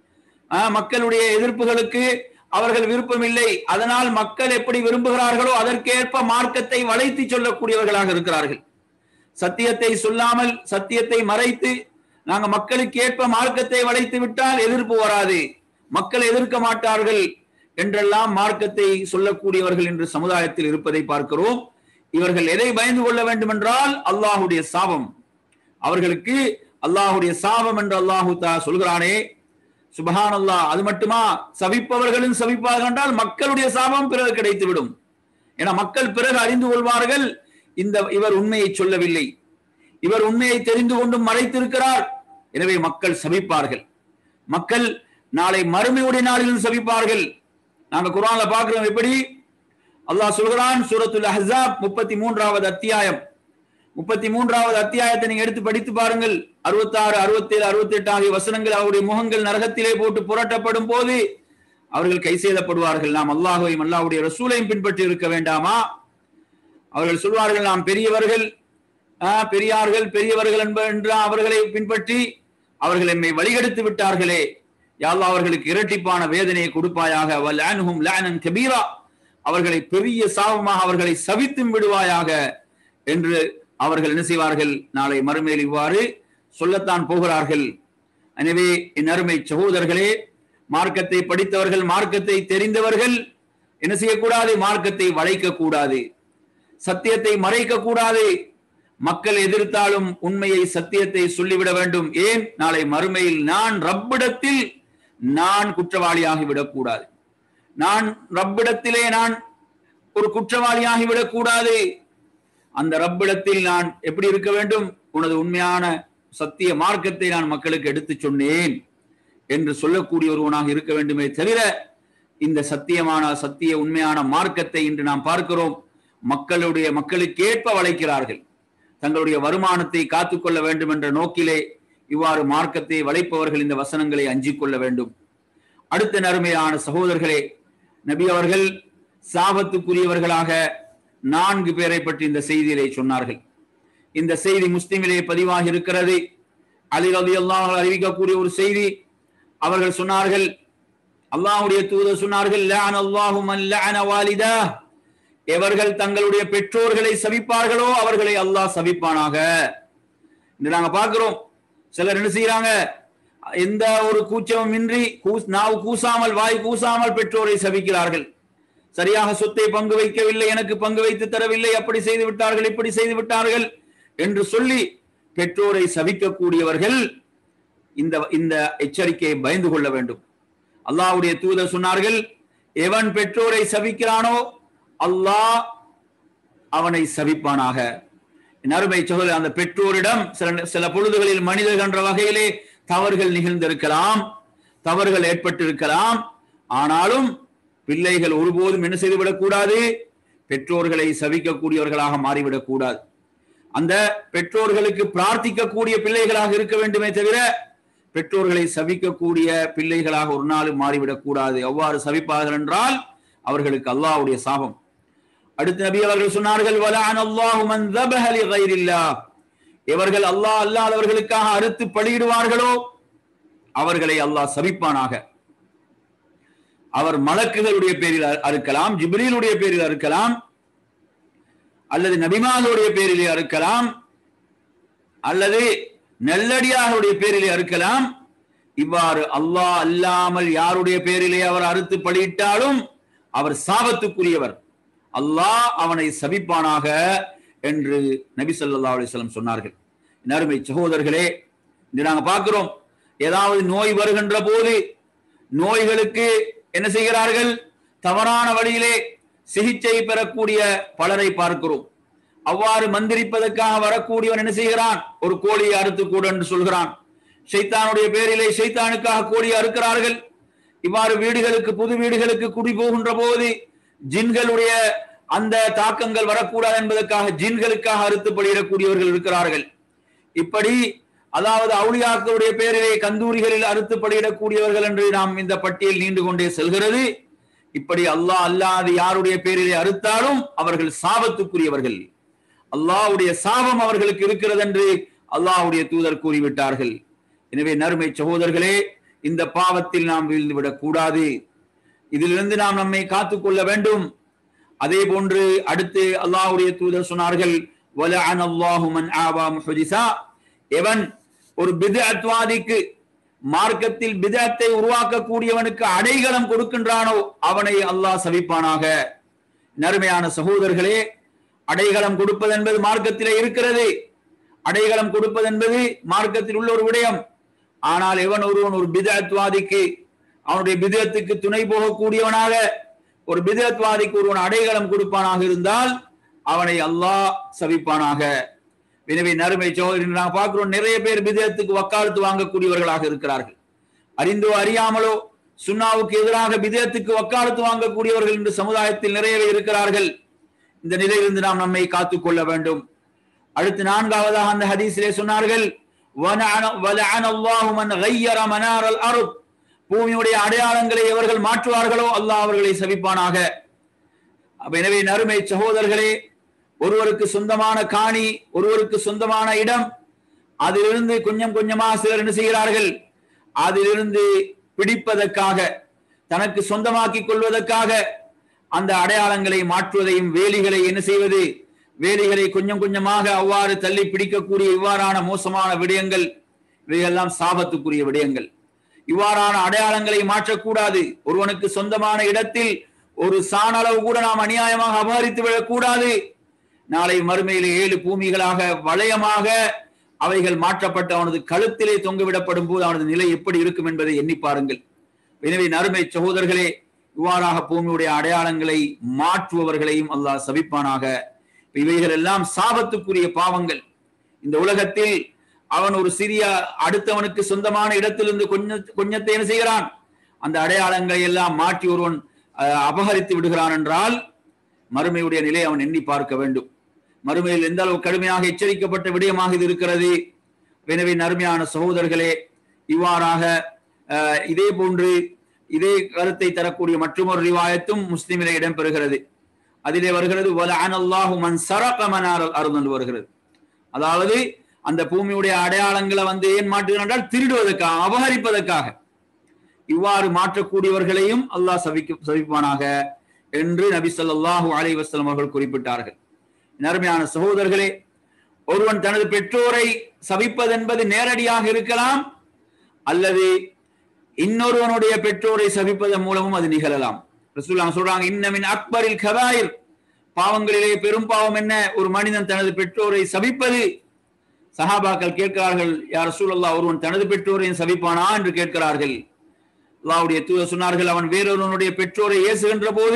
மக்களுடைய எதிர்ப்புகளுக்கு அவர்கள் விருப்பம் இல்லை அதனால் மக்கள் எப்படி விரும்புகிறார்களோ அதற்கேற்ப மார்க்கத்தை வளைத்து சொல்லக்கூடியவர்களாக இருக்கிறார்கள் சத்தியத்தை சொல்லாமல் சத்தியத்தை மறைத்து நாங்க மக்களுக்கு ஏற்ப மார்க்கத்தை வளைத்து விட்டால் எதிர்ப்பு வராது மக்கள் எதிர்க்க மாட்டார்கள் என்றெல்லாம் மார்க்கத்தை சொல்லக்கூடியவர்கள் என்று சமுதாயத்தில் இருப்பதை பார்க்கிறோம் இவர்கள் எதை பயந்து கொள்ள வேண்டும் என்றால் அல்லாஹுடைய சாபம் அவர்களுக்கு அல்லாஹுடைய சாபம் என்று அல்லாஹு தா சொல்கிறானே சுபஹான் அல்லாஹ் அது மட்டுமா சபிப்பவர்களும் சபிப்பார்கள் என்றால் மக்களுடைய சாபம் பிறகு கிடைத்து விடும் என மக்கள் பிறகு அறிந்து கொள்வார்கள் இந்த இவர் உண்மையை சொல்லவில்லை இவர் உண்மையை தெரிந்து கொண்டும் மறைத்திருக்கிறார் எனவே மக்கள் சபிப்பார்கள் மக்கள் நாளை மறுமையுடைய நாளிலும் சபிப்பார்கள் நாங்க குரான்ல பார்க்கிறோம் எப்படி அல்லாஹ் சொல்கிறான் சூரத்துல் அஹாப் முப்பத்தி மூன்றாவது அத்தியாயம் முப்பத்தி மூன்றாவது அத்தியாயத்தை நீங்க எடுத்து படித்து பாருங்கள் அறுபத்தாறு அறுபத்தி ஏழு அறுபத்தி எட்டு ஆகிய வசனங்கள் அவருடைய முகங்கள் நரகத்திலே போட்டு புரட்டப்படும் போது அவர்கள் கை செய்தப்படுவார்கள் நாம் அல்லாஹுவையும் அல்லாஹுடைய ரசூலையும் பின்பற்றி இருக்க வேண்டாமா அவர்கள் சொல்வார்கள் நாம் பெரியவர்கள் பெரியார்கள் பெரியவர்கள் என்று அவர்களை பின்பற்றி அவர்கள் எம்மை வழிகெடுத்து விட்டார்களே யாழ்லா அவர்களுக்கு இரட்டிப்பான வேதனையை கொடுப்பாயாக கபீரா அவர்களை பெரிய சாபமாக அவர்களை சவித்தும் விடுவாயாக என்று அவர்கள் என்ன செய்வார்கள் நாளை மறுமையில் இவ்வாறு சொல்லத்தான் போகிறார்கள் எனவே என் அருமை சகோதரர்களே மார்க்கத்தை படித்தவர்கள் மார்க்கத்தை தெரிந்தவர்கள் என்ன செய்யக்கூடாது மார்க்கத்தை வளைக்க கூடாது சத்தியத்தை மறைக்க கூடாது மக்கள் எதிர்த்தாலும் உண்மையை சத்தியத்தை சொல்லிவிட வேண்டும் ஏன் நாளை மறுமையில் நான் ரப்பிடத்தில் நான் குற்றவாளியாகி விடக்கூடாது நான் ரப்பிடத்திலே நான் ஒரு குற்றவாளியாகி விடக்கூடாது அந்த ரப்பிடத்தில் நான் எப்படி இருக்க வேண்டும் உனது உண்மையான சத்திய மார்க்கத்தை நான் மக்களுக்கு எடுத்து சொன்னேன் என்று சொல்லக்கூடிய ஒருவனாக இருக்க வேண்டுமே தவிர இந்த சத்தியமான சத்திய உண்மையான மார்க்கத்தை இன்று நாம் பார்க்கிறோம் மக்களுடைய மக்களுக்கு ஏற்ப வளைக்கிறார்கள் தங்களுடைய வருமானத்தை காத்துக்கொள்ள வேண்டும் என்ற நோக்கிலே இவ்வாறு மார்க்கத்தை வளைப்பவர்கள் இந்த வசனங்களை அஞ்சிக் கொள்ள வேண்டும் அடுத்த நறுமையான சகோதரர்களே நபி அவர்கள் சாபத்துக்குரியவர்களாக நான்கு பேரை பற்றி இந்த செய்தியிலே சொன்னார்கள் இந்த செய்தி முஸ்லிமிலே பதிவாகி இருக்கிறது அலி ரவி அல்லாஹ் அறிவிக்கக்கூடிய ஒரு செய்தி அவர்கள் சொன்னார்கள் அல்லாஹுடைய தூதர் சொன்னார்கள் வாலிதா எவர்கள் தங்களுடைய பெற்றோர்களை சவிப்பார்களோ அவர்களை அல்லாஹ் சவிப்பானாக இன்று நாங்க பார்க்கிறோம் சிலர் என்ன செய்யறாங்க எந்த ஒரு கூச்சமும் இன்றி நாவு கூசாமல் வாய் கூசாமல் பெற்றோரை சபிக்கிறார்கள் சரியாக சொத்தை பங்கு வைக்கவில்லை எனக்கு பங்கு வைத்து தரவில்லை அப்படி செய்து விட்டார்கள் இப்படி செய்து விட்டார்கள் என்று சொல்லி பெற்றோரை சபிக்கக்கூடியவர்கள் இந்த இந்த எச்சரிக்கையை பயந்து கொள்ள வேண்டும் அல்லாஹ்வுடைய தூதர் சொன்னார்கள் எவன் பெற்றோரை சபிக்கிறானோ அல்லாஹ் அவனை சபிப்பானாக என் அருமை சகோதரர் அந்த பெற்றோரிடம் சில சில பொழுதுகளில் மனிதர்கள் என்ற வகையிலே தவறுகள் நிகழ்ந்திருக்கலாம் தவறுகள் ஏற்பட்டிருக்கலாம் ஆனாலும் பிள்ளைகள் ஒருபோதும் என்ன செய்துவிடக் கூடாது பெற்றோர்களை சவிக்கக்கூடியவர்களாக மாறிவிடக் கூடாது அந்த பெற்றோர்களுக்கு பிரார்த்திக்கக்கூடிய பிள்ளைகளாக இருக்க வேண்டுமே தவிர பெற்றோர்களை சவிக்கக்கூடிய பிள்ளைகளாக ஒரு நாளும் மாறிவிடக் கூடாது அவ்வாறு சவிப்பார்கள் என்றால் அவர்களுக்கு அல்லாஹ்வுடைய சாபம் அடுத்த நபி அவர்கள் சொன்னார்கள் வலான் அல்லாஹு மன் தபஹ லிகைரில்லாஹ் எவர்கள் அல்லாஹ் அல்லாதவர்களுக்காக அறுத்து பலியிடுவார்களோ அவர்களை அல்லாஹ் சபிப்பானாக அவர் மலக்குகளுடைய பேரில் அறு- அறுக்கலாம் ஜிப்ரீலுடைய பேரில் அறுக்கலாம் அல்லது நபிமார்களுடைய பேரிலே அறுக்கலாம் அல்லது நெல்லடியாருடைய பேரிலே அறுக்கலாம் இவ்வாறு அல்லாஹ் அல்லாமல் யாருடைய பேரிலே அவர் அறுத்து பலியிட்டாலும் அவர் சாபத்துக்குரியவர் அல்லாஹ் அவனை சபிப்பானாக என்று நபி ஸல்லல்லாஹு அலைஹி வஸல்லம் சொன்னார்கள் என் அருமை சகோதரர்களே இன்று நாங்க பார்க்கிறோம் ஏதாவது நோய் வருகின்ற போது நோய்களுக்கு என்ன செய்கிறார்கள் தவறான வழியிலே சிகிச்சை பெறக்கூடிய பலரை பார்க்கிறோம் அவ்வாறு மந்திரிப்பதற்காக வரக்கூடியவன் என்ன செய்கிறான் ஒரு கோழியை அறுத்து கூட என்று சொல்கிறான் ஷைத்தானுடைய பேரிலே ஷைத்தானுக்காக கோழியை அறுக்கிறார்கள் இவ்வாறு வீடுகளுக்கு புது வீடுகளுக்கு குடி போகின்ற போது ஜின்களுடைய அந்த தாக்கங்கள் வரக்கூடாது என்பதற்காக ஜின்களுக்காக அறுத்து பலியிடக்கூடியவர்கள் இருக்கிறார்கள் இப்படி அதாவது அவுளியாக்களுடைய பேரிலே கந்தூரிகளில் அறுத்து பலியிடக்கூடியவர்கள் என்று நாம் இந்த பட்டியல் நீண்டு கொண்டே செல்கிறது இப்படி அல்லாஹ் அல்லாது யாருடைய பேரிலே அறுத்தாலும் அவர்கள் சாபத்துக்குரியவர்கள் அல்லாஹ்வுடைய சாபம் அவர்களுக்கு இருக்கிறது என்று அல்லாஹ்வுடைய தூதர் கூறிவிட்டார்கள் எனவே நறுமை சகோதரர்களே இந்த பாவத்தில் நாம் வீழ்ந்து விடக் கூடாது இதிலிருந்து நாம் நம்மை காத்துக் கொள்ள வேண்டும் அதே போன்று அடுத்து அல்லாஹ்வுடைய தூதர் சொன்னார்கள் வலஅன அல்லாஹு மன் ஆவா முஹ்திஸா எவன் ஒரு பிதஅத்வாதிக்கு மார்க்கத்தில் பிதத்தை உருவாக்கக்கூடியவனுக்கு அடைகலம் கொடுக்கின்றானோ அவனை அல்லாஹ் சபிப்பானாக நறுமையான சகோதரர்களே அடைகலம் கொடுப்பது என்பது மார்க்கத்திலே இருக்கிறது அடைகலம் கொடுப்பது என்பது மார்க்கத்தில் உள்ள ஒரு விடயம் ஆனால் எவன் ஒருவன் ஒரு பிதத்வாதிக்கு அவனுடைய பிதத்துக்கு துணை போகக்கூடியவனாக ஒரு பிதத்வாதிக்கு ஒருவன் அடைகலம் கொடுப்பானாக இருந்தால் அவனை அல்லாஹ் சபிப்பானாக எனவே நறுமை சோதரி நான் பார்க்கிறோம் நிறைய பேர் பிதத்துக்கு வக்காலத்து வாங்கக்கூடியவர்களாக இருக்கிறார்கள் அறிந்தோ அறியாமலோ சுன்னாவுக்கு எதிராக பிதத்துக்கு வக்காலத்து வாங்கக்கூடியவர்கள் இன்று சமுதாயத்தில் நிறையவே இருக்கிறார்கள் இந்த நிலையிலிருந்து நாம் நம்மை காத்துக் கொள்ள வேண்டும் அடுத்து நான்காவதாக அந்த ஹதீஸிலே சொன்னார்கள் "வலஅன- வலஅன அல்லாஹு மன் கய்யர மனாரல் அருத்." பூமியுடைய அடையாளங்களை எவர்கள் மாற்றுவார்களோ அல்லாஹ் அவர்களை சபிப்பானாக அப்ப எனவே நறுமை சகோதரர்களே ஒருவருக்கு சொந்தமான காணி ஒருவருக்கு சொந்தமான இடம் அதிலிருந்து கொஞ்சம் கொஞ்சமாக சிலர் என்ன செய்கிறார்கள் அதிலிருந்து பிடிப்பதற்காக தனக்கு சொந்தமாக்கிக் கொள்வதற்காக அந்த அடையாளங்களை மாற்றுவதையும் வேலிகளை என்ன செய்வது வேலிகளை கொஞ்சம் கொஞ்சமாக அவ்வாறு தள்ளி பிடிக்கக்கூடிய இவ்வாறான மோசமான விடயங்கள் இவையெல்லாம் சாபத்துக்குரிய விடயங்கள் இவ்வாறான அடையாளங்களை மாற்றக்கூடாது ஒருவனுக்கு சொந்தமான இடத்தில் ஒரு சாணளவு கூட நாம் அநியாயமாக அபகரித்து விடக்கூடாது நாளை மறுமையிலே ஏழு பூமிகளாக வளையமாக அவைகள் மாற்றப்பட்டு அவனது கழுத்திலே தொங்கவிடப்படும் போது அவனது நிலை எப்படி இருக்கும் என்பதை எண்ணி பாருங்கள் எனவே நறுமை சகோதரர்களே இவ்வாறாக பூமியுடைய அடையாளங்களை மாற்றுபவர்களையும் அல்லாஹ் சபிப்பானாக இவைகள் எல்லாம் சாபத்துக்குரிய பாவங்கள் இந்த உலகத்தில் அவன் ஒரு சிறிய அடுத்தவனுக்கு சொந்தமான இடத்திலிருந்து கொஞ்சம் கொஞ்சத்தை என்ன செய்கிறான் அந்த அடையாளங்களை எல்லாம் மாற்றி ஒருவன் அஹ், அபகரித்து விடுகிறான் என்றால் மறுமையுடைய நிலை அவன் எண்ணி பார்க்க வேண்டும் மறுமையில் எந்த அளவு கடுமையாக எச்சரிக்கப்பட்ட விடயமாக இது இருக்கிறது எனவே நறுமையான சகோதரர்களே இவ்வாறாக அஹ், இதே போன்று இதே கருத்தை தரக்கூடிய மற்றொரு ரிவாயத்தும் முஸ்லிமிலே இடம்பெறுகிறது அதிலே வருகிறது வலஅன அல்லாஹு மன் சரக மனாரல் அருள் என்று வருகிறது அதாவது அந்த பூமியுடைய அடையாளங்களை வந்து ஏன் மாற்றுகிறான் என்றால் திருடுவதற்காக அபகரிப்பதற்காக இவ்வாறு மாற்றக்கூடியவர்களையும் அல்லாஹ் சபிக்க சபிப்பானாக என்று நபி ஸல்லல்லாஹு அலைஹி வஸல்லம் அவர்கள் குறிப்பிட்டார்கள் நறுமையான சகோதரர்களே ஒருவன் தனது பெற்றோரை சபிப்பதென்பது நேரடியாக இருக்கலாம் அல்லது இன்னொருவனுடைய பெற்றோரை சபிப்பதன் மூலமும் அது நிகழலாம் ரசூலுல்லாஹ் சொல்றாங்க இன்னமின் அக்பரில் கபாயிர் பாவங்களிலே பெரும் பாவம் என்ன ஒரு மனிதன் தனது பெற்றோரை சபிப்பது சஹாபாக்கள் கேட்கிறார்கள் யார் ரசூலுல்லாஹ் ஒருவன் தனது பெற்றோரையும் சபிப்பானா என்று கேட்கிறார்கள் அல்லாஹ்வுடைய தூதர் சொன்னார்கள் அவன் வேறொருவனுடைய பெற்றோரை ஏசுகின்ற போது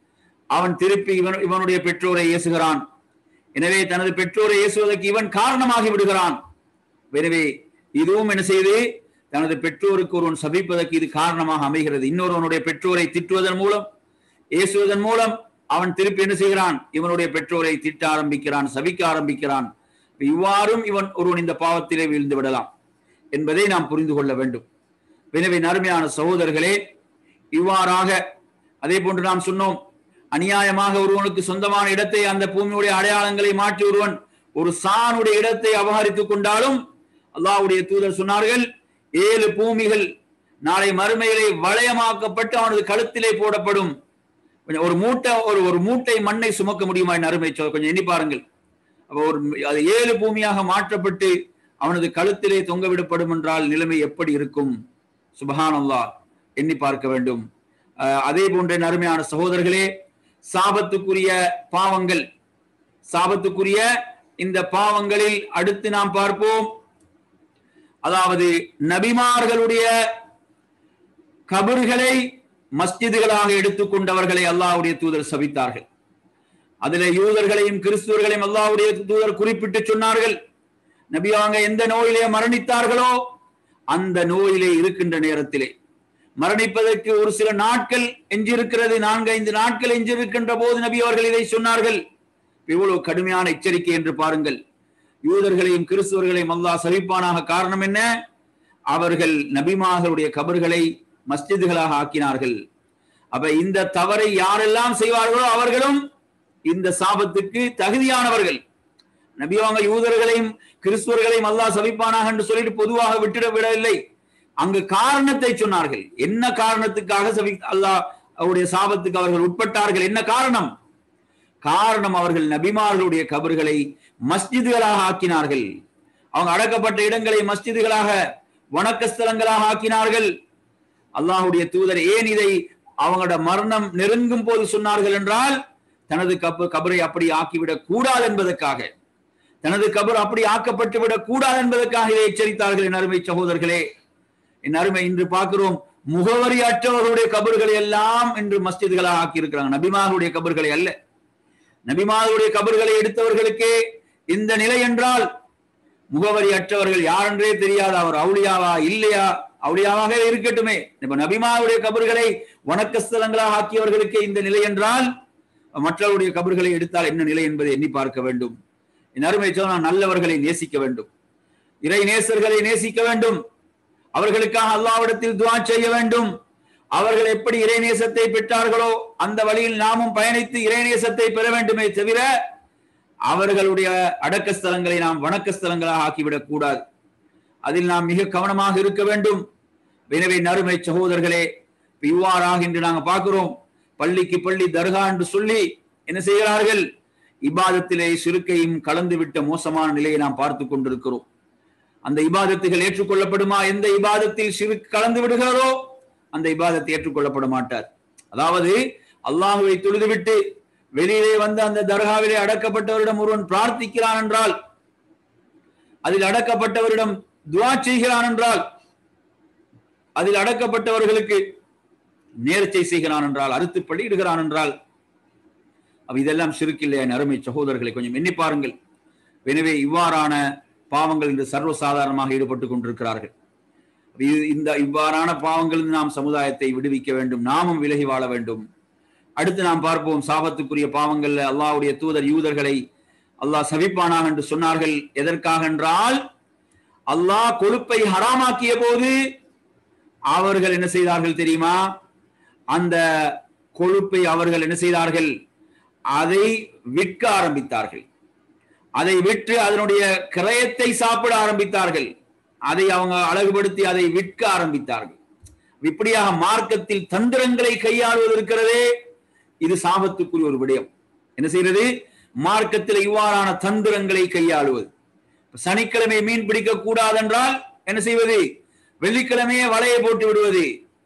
அவன் திருப்பி இவன் இவனுடைய பெற்றோரை ஏசுகிறான் எனவே தனது பெற்றோரை ஏசுவதற்கு இவன் காரணமாகி விடுகிறான் எனவே இதுவும் என்ன செய்து தனது பெற்றோருக்கு ஒருவன் சபிப்பதற்கு இது காரணமாக அமைகிறது இன்னொருவனுடைய பெற்றோரை திட்டுவதன் மூலம் ஏசுவதன் மூலம் அவன் திருப்பி என்ன செய்கிறான் இவனுடைய பெற்றோரை திட்ட ஆரம்பிக்கிறான் சபிக்க ஆரம்பிக்கிறான் இவ்வாறும் இவன் ஒருவன் இந்த பாவத்திலே வீழ்ந்து விடலாம் என்பதை நாம் புரிந்து கொள்ள வேண்டும் எனவே நறுமையான சகோதரர்களே இவ்வாறாக அதே போன்று நாம் சொன்னோம் அநியாயமாக ஒருவனுக்கு சொந்தமான இடத்தை அந்த பூமியுடைய அடையாளங்களை மாற்றி ஒருவன் ஒரு சானுடைய இடத்தை அபகரித்துக் கொண்டாலும் அல்லாஹ்வுடைய தூதர் சொன்னார்கள் ஏழு பூமிகள் நாளை மறுமையிலே வளையமாக்கப்பட்டு அவனது கழுத்திலே போடப்படும் கொஞ்சம் ஒரு மூட்டை ஒரு ஒரு மூட்டை மண்ணை சுமக்க முடியுமா என் அருமை சொல் கொஞ்சம் எண்ணி பாருங்கள் அப்ப ஒரு அது ஏழு பூமியாக மாற்றப்பட்டு அவனது கழுத்திலே தொங்க விடப்படும் என்றால் நிலைமை எப்படி இருக்கும் சுபஹானல்லா எண்ணி பார்க்க வேண்டும் அஹ் அதே போன்ற என் அருமையான சகோதரர்களே சாபத்துக்குரிய பாவங்கள் சாபத்துக்குரிய இந்த பாவங்களில் அடுத்து நாம் பார்ப்போம் அதாவது நபிமார்களுடைய கபர்களை மஸ்ஜிதுகளாக எடுத்துக்கொண்டவர்களை அல்லாஹ்வுடைய தூதர் சபித்தார்கள் அதிலே யூதர்களையும் கிறிஸ்துவர்களையும் அல்லாஹ்வுடைய தூதர் குறிப்பிட்டு சொன்னார்கள் நபி அவங்க எந்த நோயிலே மரணித்தார்களோ அந்த நோயிலே இருக்கின்ற நேரத்திலே மரணிப்பதற்கு ஒரு சில நாட்கள் எஞ்சிருக்கிறது நான்கு ஐந்து நாட்கள் எஞ்சிருக்கின்ற போது நபி அவர்கள் இதை சொன்னார்கள் இவ்வளவு கடுமையான எச்சரிக்கை என்று பாருங்கள் யூதர்களையும் கிறிஸ்துவர்களையும் அல்லாஹ் சபிப்பானாக காரணம் என்ன அவர்கள் நபிமார்களுடைய கபர்களை மஸ்ஜிதுகளாக ஆக்கினார்கள் அப்ப இந்த தவறை யாரெல்லாம் செய்வார்களோ அவர்களும் இந்த சாபத்துக்கு தகுதியானவர்கள் நபிவாங்க யூதர்களையும் கிறிஸ்துவர்களையும் அல்லாஹ் சபிப்பானாக என்று சொல்லிட்டு பொதுவாக விட்டுட விடவில்லை அங்கு காரணத்தை சொன்னார்கள் என்ன காரணத்துக்காக சபி அல்லாஹ் அவருடைய சாபத்துக்கு அவர்கள் உட்பட்டார்கள் என்ன காரணம் காரணம் அவர்கள் நபிமார்களுடைய கபர்களை மஸ்ஜிதுகளாக ஆக்கினார்கள் அவங்க அடக்கப்பட்ட இடங்களை மஸ்ஜிதுகளாக வணக்கஸ்தலங்களாக ஆக்கினார்கள் அல்லாஹுடைய தூதர் ஏன் இதை அவங்களோட மரணம் நெருங்கும் போது சொன்னார்கள் என்றால் தனது கப கபரை அப்படி ஆக்கிவிடக் கூடாது என்பதற்காக தனது கபர் அப்படி ஆக்கப்பட்டு விடக் கூடாது என்பதற்காக இதை எச்சரித்தார்கள் என் அருமை சகோதரர்களே என் அருமை இன்று பார்க்கிறோம் முகவரி அற்றவர்களுடைய கபர்களை எல்லாம் இன்று மஸ்ஜிதுகளாக ஆக்கி இருக்கிறாங்க நபிமார்களுடைய கபர்களை அல்ல நபிமார்களுடைய கபர்களை எடுத்தவர்களுக்கே இந்த நிலை என்றால் முகவரி அற்றவர்கள் யாரென்றே தெரியாது அவர் அவுளியாவா இல்லையா அவுளியாவாக இருக்கட்டுமே இப்ப நபிமாவுடைய கபர்களை வணக்கஸ்தலங்களாக ஆக்கியவர்களுக்கே இந்த நிலை என்றால் மற்றவருடைய கபர்களை எடுத்தால் என்ன நிலை என்பதை எண்ணி பார்க்க வேண்டும் என் அருமை சொன்னால் நல்லவர்களை நேசிக்க வேண்டும் இறை நேசர்களை நேசிக்க வேண்டும் அவர்களுக்காக அல்லாவிடத்தில் துவா செய்ய வேண்டும் அவர்கள் எப்படி இறைநேசத்தை பெற்றார்களோ அந்த வழியில் நாமும் பயணித்து இறைநேசத்தை பெற வேண்டுமே தவிர அவர்களுடைய அடக்க ஸ்தலங்களை நாம் வணக்க ஸ்தலங்களாக ஆக்கிவிடக் கூடாது அதில் நாம் மிக கவனமாக இருக்க வேண்டும் எனவே நறுமை சகோதரர்களே இவ்வாறாக இன்று நாங்க பார்க்கிறோம் பள்ளிக்கு பள்ளி தர்கா என்று சொல்லி என்ன செய்கிறார்கள் இபாதத்திலே சிறுக்கையும் கலந்து விட்ட மோசமான நிலையை நாம் பார்த்து கொண்டிருக்கிறோம் அந்த இபாதத்துகள் ஏற்றுக்கொள்ளப்படுமா எந்த இபாதத்தில் சிறு கலந்து விடுகிறதோ அந்த இபாதத்தை ஏற்றுக்கொள்ளப்பட மாட்டார் அதாவது அல்லாஹுவை தொழுதுவிட்டு வெளியிலே வந்து அந்த தர்காவிலே அடக்கப்பட்டவரிடம் ஒருவன் பிரார்த்திக்கிறான் என்றால் அதில் அடக்கப்பட்டவரிடம் துவா செய்கிறான் என்றால் அதில் அடக்கப்பட்டவர்களுக்கு நேர்ச்சை செய்கிறான் என்றால் அறுத்து பலியிடுகிறான் என்றால் அவ இதெல்லாம் சிறுக்கில்லையா என் அருமை சகோதரர்களை கொஞ்சம் எண்ணி பாருங்கள் எனவே இவ்வாறான பாவங்கள் இன்று சர்வசாதாரணமாக ஈடுபட்டு கொண்டிருக்கிறார்கள் இது இந்த இவ்வாறான பாவங்கள் நாம் சமுதாயத்தை விடுவிக்க வேண்டும் நாமும் விலகி வாழ வேண்டும் அடுத்து நாம் பார்ப்போம் சாபத்துக்குரிய பாவங்கள்ல அல்லாஹ்வுடைய தூதர் யூதர்களை அல்லாஹ் சபிப்பானாக என்று சொன்னார்கள் எதற்காக என்றால் அல்லாஹ் கொழுப்பை ஹராமாக்கிய போது அவர்கள் என்ன செய்தார்கள் தெரியுமா அந்த கொழுப்பை அவர்கள் என்ன செய்தார்கள் அதை விற்க ஆரம்பித்தார்கள் அதை விற்று அதனுடைய கிரயத்தை சாப்பிட ஆரம்பித்தார்கள் அதை அவங்க அழகுபடுத்தி அதை விற்க ஆரம்பித்தார்கள் இப்படியாக மார்க்கத்தில் தந்திரங்களை கையாளுவது இருக்கிறதே இது சாபத்துக்குரிய ஒரு விடயம் என்ன செய்யறது மார்க்கத்தில் இவ்வாறான தந்திரங்களை கையாளுவது சனிக்கிழமை மீன் பிடிக்க கூடாது என்றால் என்ன செய்வது வெள்ளிக்கிழமையே வலையை போட்டு விடுவது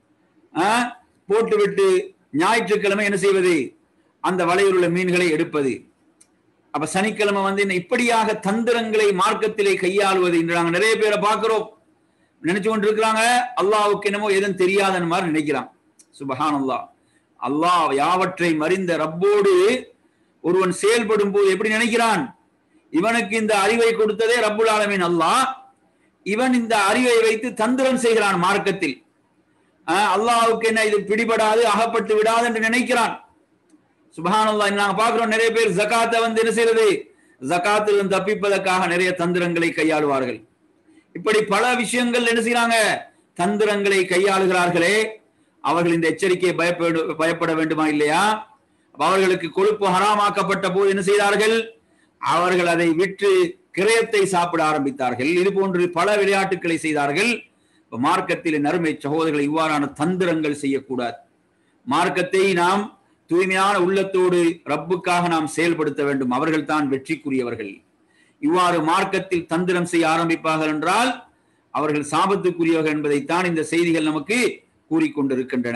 போட்டுவிட்டு ஞாயிற்றுக்கிழமை என்ன செய்வது அந்த வலையில் உள்ள மீன்களை எடுப்பது அப்ப சனிக்கிழமை வந்து என்ன இப்படியாக தந்திரங்களை மார்க்கத்திலே கையாளுவது என்று நாங்க நிறைய பேரை பார்க்கிறோம் நினைச்சு கொண்டிருக்கிறாங்க அல்லாவுக்கு என்னமோ எதுவும் தெரியாத மாதிரி நினைக்கிறான் சுபஹான் அல்லாஹ் அல்லாஹ் யாவற்றை மறிந்த ரப்போடு ஒருவன் செயல்படும் போது எப்படி நினைக்கிறான் இவனுக்கு இந்த அறிவை கொடுத்ததே ரப்புல் ஆலமின் அல்லாஹ் இவன் இந்த அறிவை வைத்து தந்திரம் செய்கிறான் மார்க்கத்தில் அல்லாஹுக்கு என்ன இது பிடிபடாது அகப்பட்டு விடாது என்று நினைக்கிறான் சுபஹானல்லா நாங்க பாக்குறோம் நிறைய பேர் ஜக்காத்தை வந்து என்ன செய்யறது ஜக்காத்திலிருந்து தப்பிப்பதற்காக நிறைய தந்திரங்களை கையாளுவார்கள் இப்படி பல விஷயங்கள் என்ன செய்யறாங்க தந்திரங்களை கையாளுகிறார்களே அவர்கள் இந்த எச்சரிக்கையை பயப்பட பயப்பட வேண்டுமா இல்லையா அவர்களுக்கு கொழுப்பு ஹராமாக்கப்பட்ட போது என்ன செய்தார்கள் அவர்கள் அதை விற்று கிரயத்தை சாப்பிட ஆரம்பித்தார்கள் இது போன்று பல விளையாட்டுகளை செய்தார்கள் இப்ப மார்க்கத்தில் நறுமை சகோதரர்கள் இவ்வாறான தந்திரங்கள் செய்யக்கூடாது மார்க்கத்தை நாம் தூய்மையான உள்ளத்தோடு ரப்புக்காக நாம் செயல்படுத்த வேண்டும் அவர்கள் தான் வெற்றிக்குரியவர்கள் இவ்வாறு மார்க்கத்தில் தந்திரம் செய்ய ஆரம்பிப்பார்கள் என்றால் அவர்கள் சாபத்துக்குரியவர்கள் என்பதைத்தான் இந்த செய்திகள் நமக்கு கூறிக்கொண்டிருக்கின்றன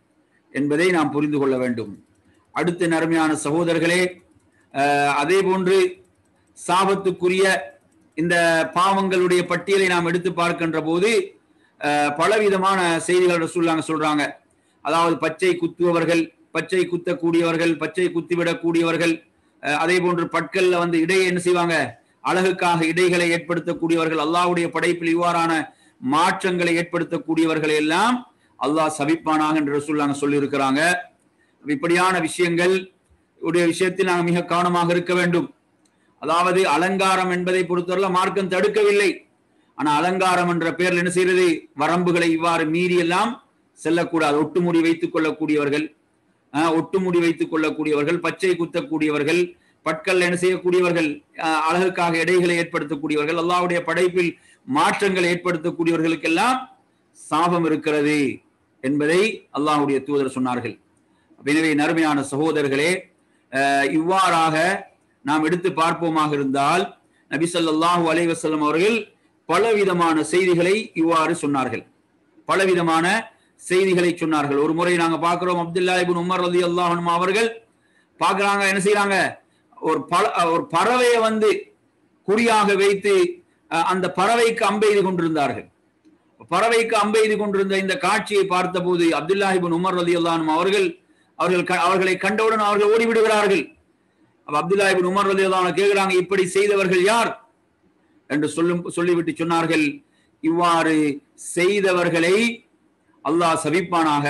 என்பதை நாம் புரிந்து கொள்ள வேண்டும் அடுத்த நறுமையான சகோதரர்களே அஹ், அதே போன்று சாபத்துக்குரிய இந்த பாவங்களுடைய பட்டியலை நாம் எடுத்து பார்க்கின்ற போது அஹ், பலவிதமான செய்திகள் ரசூலுல்லாஹ் சொல்றாங்க அதாவது பச்சை குத்துபவர்கள் பச்சை குத்தக்கூடியவர்கள் பச்சை குத்திவிடக்கூடியவர்கள் அஹ், அதே போன்று பற்கள்ல வந்து இடையை என்ன செய்வாங்க அழகுக்காக இடைகளை ஏற்படுத்தக்கூடியவர்கள் அல்லாஹ்வுடைய படைப்பில் இவ்வாறான மாற்றங்களை ஏற்படுத்தக்கூடியவர்களை எல்லாம் அல்லாஹ் சபிப்பானாக என்று ரசூலுல்லாஹ் சொல்லியிருக்கிறாங்க இப்படியான விஷயங்கள் உடைய விஷயத்தில் நாங்கள் மிக கவனமாக இருக்க வேண்டும் அதாவது அலங்காரம் என்பதை பொறுத்தவரை மார்க்கம் தடுக்கவில்லை ஆனா அலங்காரம் என்ற பெயரில் என்ன செய்யறது வரம்புகளை இவ்வாறு மீறி எல்லாம் செல்லக்கூடாது ஒட்டுமுடி வைத்துக் கொள்ளக்கூடியவர்கள் ஆஹ், ஒட்டுமுடி வைத்துக் கொள்ளக்கூடியவர்கள் பச்சை குத்தக்கூடியவர்கள் பட்கள் என்ன செய்யக்கூடியவர்கள் ஆஹ், அழகுக்காக இடைகளை ஏற்படுத்தக்கூடியவர்கள் அல்லாஹ்வுடைய படைப்பில் மாற்றங்களை ஏற்படுத்தக்கூடியவர்களுக்கெல்லாம் சாபம் இருக்கிறது என்பதை அல்லாஹ்வுடைய தூதர் சொன்னார்கள் எனவே நறுமையான சகோதரர்களே அஹ், இவ்வாறாக நாம் எடுத்து பார்ப்போமாக இருந்தால் நபி ஸல்லல்லாஹு அலைஹி வஸல்லம் அவர்கள் பலவிதமான செய்திகளை இவ்வாறு சொன்னார்கள் பலவிதமான செய்திகளை சொன்னார்கள் ஒரு முறை நாங்க பார்க்கிறோம் அப்துல்லா இப்னு உமர் ரலியல்லாஹு அன்ஹு அவர்கள் பார்க்கறாங்க என்ன செய்றாங்க ஒரு பல ஒரு பறவையை வந்து குறியாக வைத்து அஹ், அந்த பறவைக்கு அம்பெய்து கொண்டிருந்தார்கள் பறவைக்கு அம்பெய்து கொண்டிருந்த இந்த காட்சியை பார்த்தபோது அப்துல்லாஹிபின் உமர் ரலி அல்லானும் அவர்கள் அவர்கள் க- அவர்களை கண்டவுடன் அவர்கள் ஓடிவிடுகிறார்கள் அப்ப அப்துல்லாஹிபின் உமர் ரலி அல்லாஹ் கேட்கிறாங்க இப்படி செய்தவர்கள் யார் என்று சொல்லும் சொல்லிவிட்டு சொன்னார்கள் இவ்வாறு செய்தவர்களை அல்லாஹ் சபிப்பானாக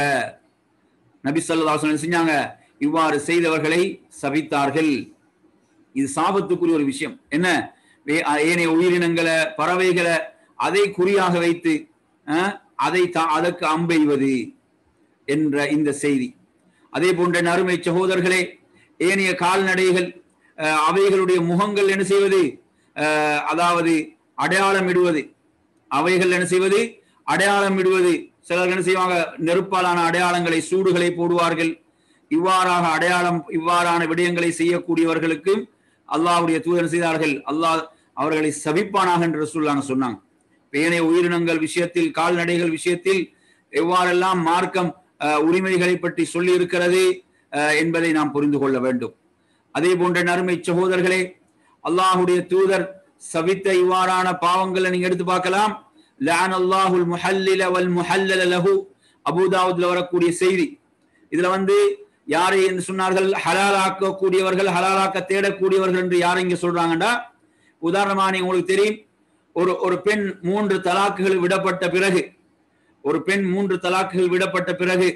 நபி ஸல்லல்லாஹு அலைஹி வஸல்லம் செஞ்சாங்க இவ்வாறு செய்தவர்களை சபித்தார்கள் இது சாபத்துக்குரிய ஒரு விஷயம் என்ன வே- ஏனைய உயிரினங்களை பறவைகளை அதை குறியாக வைத்து அஹ், அதை தா- அதற்கு அம்பெய்வது என்ற இந்த செய்தி அதே போன்ற நறுமை சகோதரர்களே ஏனைய கால்நடைகள் அஹ், அவைகளுடைய முகங்கள் என்ன செய்வது அஹ், அதாவது அடையாளம் இடுவது அவைகள் என்ன செய்வது அடையாளம் இடுவது சிலர் என்ன செய்வாங்க நெருப்பாலான அடையாளங்களை சூடுகளை போடுவார்கள் இவ்வாறாக அடையாளம் இவ்வாறான விடயங்களை செய்யக்கூடியவர்களுக்கும் அல்லாஹ்வுடைய தூதர் செய்தார்கள் அல்லாஹ் அவர்களை சபிப்பானாக என்று சொல்லாங்க சொன்னாங்க பேனைய உயிரினங்கள் விஷயத்தில் கால்நடைகள் விஷயத்தில் எவ்வாறெல்லாம் மார்க்கம் அஹ், உரிமைகளை பற்றி சொல்லி இருக்கிறது அஹ், என்பதை நாம் புரிந்து கொள்ள வேண்டும் அதே போன்ற நறுமை சகோதரர்களே அல்லாஹுடைய தூதர் சபித்த இவ்வாறான பாவங்களை நீங்க எடுத்து பார்க்கலாம் லான் அல்லாஹுல் முஹல்லில வல் முஹல்லல லஹு அபூதாவுத்ல வரக்கூடிய செய்தி இதுல வந்து யாரை என்று சொன்னார்கள் ஹலாலாக்க கூடியவர்கள் ஹலாலாக்க தேடக்கூடியவர்கள் என்று யாரை இங்க சொல்றாங்கடா உதாரணமா நீங்க உங்களுக்கு தெரியும் ஒரு ஒரு பெண் மூன்று தலாக்குகள் விடப்பட்ட பிறகு ஒரு பெண் மூன்று தலாக்குகள் விடப்பட்ட பிறகு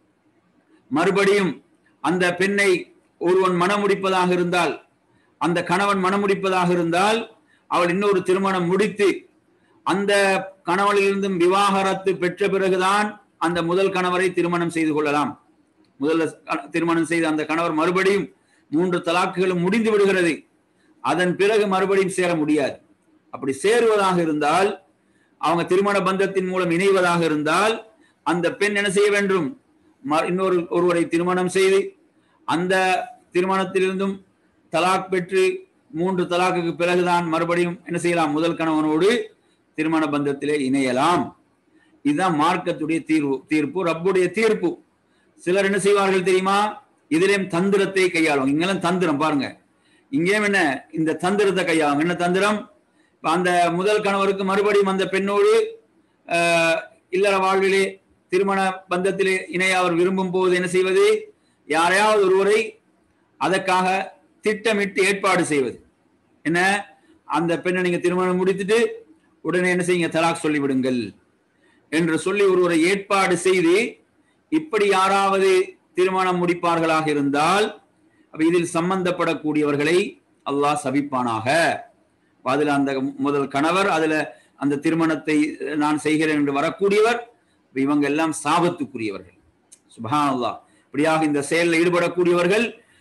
மறுபடியும் அந்த பெண்ணை ஒருவன் மனமுடிப்பதாக இருந்தால் அந்த கணவன் மனமுடிப்பதாக இருந்தால் அவள் இன்னொரு திருமணம் முடித்து அந்த கணவனிலிருந்தும் விவாகரத்து பெற்ற பிறகுதான் அந்த முதல் கணவரை திருமணம் செய்து கொள்ளலாம் முதல்ல க- திருமணம் செய்த அந்த கணவர் மறுபடியும் மூன்று தலாக்குகளும் முடிந்து விடுகிறது அதன் பிறகு மறுபடியும் சேர முடியாது அப்படி சேருவதாக இருந்தால் அவங்க திருமண பந்தத்தின் மூலம் இணைவதாக இருந்தால் அந்த பெண் என்ன செய்ய வேண்டும் ம- இன்னொரு ஒருவரை திருமணம் செய்து அந்த திருமணத்திலிருந்தும் தலாக் பெற்று மூன்று தலாக்குக்கு பிறகுதான் மறுபடியும் என்ன செய்யலாம் முதல் கணவனோடு திருமண பந்தத்திலே இணையலாம் இதுதான் மார்க்கத்துடைய தீர்வு தீர்ப்பு ரப்புடைய தீர்ப்பு சிலர் என்ன செய்வார்கள் தெரியுமா இதிலேயும் தந்திரத்தை கையாளும் இங்கெல்லாம் தந்திரம் பாருங்க இங்கேயும் என்ன இந்த தந்திரத்தை கையாளும் என்ன தந்திரம் இப்ப அந்த முதல் கணவருக்கு மறுபடியும் அந்த பெண்ணோடு ஆஹ், இல்லற வாழ்விலே திருமண பந்தத்திலே இணைய அவர் விரும்பும் போது என்ன செய்வது யாரையாவது ஒருவரை அதற்காக திட்டமிட்டு ஏற்பாடு செய்வது என்ன அந்த பெண்ணை நீங்க திருமணம் முடித்துட்டு உடனே என்ன செய்யுங்க தலாக் சொல்லிவிடுங்கள் என்று சொல்லி ஒருவரை ஏற்பாடு செய்து இப்படி யாராவது திருமணம் முடிப்பார்களாக இருந்தால் அப்ப இதில் சம்பந்தப்படக்கூடியவர்களை அல்லாஹ் சபிப்பானாக அப்ப அதுல அந்த முதல் கணவர் அதுல அந்த திருமணத்தை நான் செய்கிறேன் என்று வரக்கூடியவர் அப்ப இவங்க எல்லாம் சாபத்துக்குரியவர்கள் சுபஹான் அல்லாஹ் இப்படியாக இந்த செயலில் ஈடுபடக்கூடியவர்கள்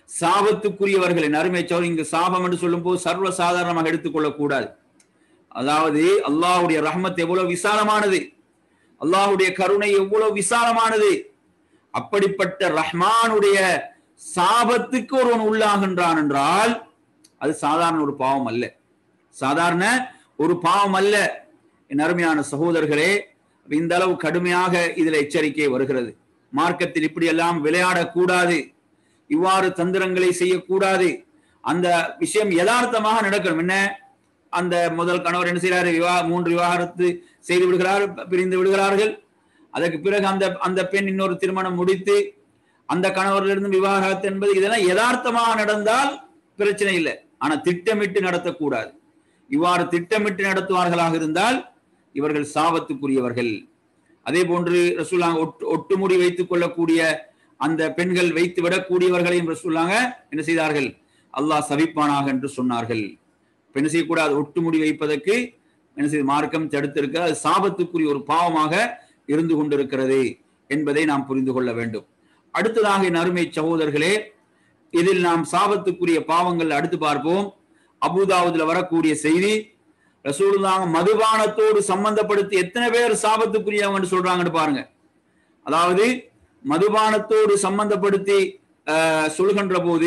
சாபத்துக்குரியவர்களின் அருமை சோழர் இங்கு சாபம் என்று சொல்லும்போது சர்வ சாதாரணமாக எடுத்துக்கொள்ளக் கூடாது அதாவது அல்லாஹ்வுடைய ரஹ்மத் எவ்வளவு விசாலமானது அல்லாஹ்வுடைய கருணை எவ்வளவு விசாலமானது அப்படிப்பட்ட ரஹ்மானுடைய சாபத்துக்கு ஒருவன் உள்ளாகின்றான் என்றால் அது சாதாரண ஒரு பாவம் அல்ல சாதாரண ஒரு பாவம் அல்ல என் அருமையான சகோதரர்களே இந்த அளவு கடுமையாக இதுல எச்சரிக்கை வருகிறது மார்க்கத்தில் இப்படி எல்லாம் விளையாடக்கூடாது இவ்வாறு தந்திரங்களை செய்யக்கூடாது அந்த விஷயம் யதார்த்தமாக நடக்கணும் என்ன அந்த முதல் கணவர் என்ன செய்யறாரு விவா மூன்று விவாகரத்து செய்து விடுகிறார் பிரிந்து விடுகிறார்கள் அதற்கு பிறகு அந்த அந்த பெண் இன்னொரு திருமணம் முடித்து அந்த கணவரிலிருந்து விவாகரத்து என்பது இதெல்லாம் யதார்த்தமாக நடந்தால் பிரச்சனை இல்லை ஆனா திட்டமிட்டு நடத்தக்கூடாது இவ்வாறு திட்டமிட்டு நடத்துவார்களாக இருந்தால் இவர்கள் சாபத்துக்குரியவர்கள் அதே போன்று ரசூலாங்க ஒட்டு ஒட்டுமுடி வைத்துக் கொள்ளக்கூடிய அந்த பெண்கள் வைத்து விடக்கூடியவர்களையும் ரசூலாங்க என்ன செய்தார்கள் அல்லாஹ் சபிப்பானாக என்று சொன்னார்கள் என்ன செய்யக்கூடாது ஒட்டுமுடி வைப்பதற்கு என்ன செய்து மார்க்கம் தடுத்திருக்க அது சாபத்துக்குரிய ஒரு பாவமாக இருந்து கொண்டிருக்கிறது என்பதை நாம் புரிந்து கொள்ள வேண்டும் அடுத்ததாக என் அருமை சகோதரர்களே இதில் நாம் சாபத்துக்குரிய பாவங்கள் அடுத்து பார்ப்போம் அபுதாவுதுல வரக்கூடிய செய்தி ரசூலுல்லாங்க மதுபானத்தோடு சம்பந்தப்படுத்தி எத்தனை பேர் சாபத்துக்குரியவங்க சொல்றாங்கன்னு பாருங்க அதாவது மதுபானத்தோடு சம்பந்தப்படுத்தி அஹ், சொல்கின்ற போது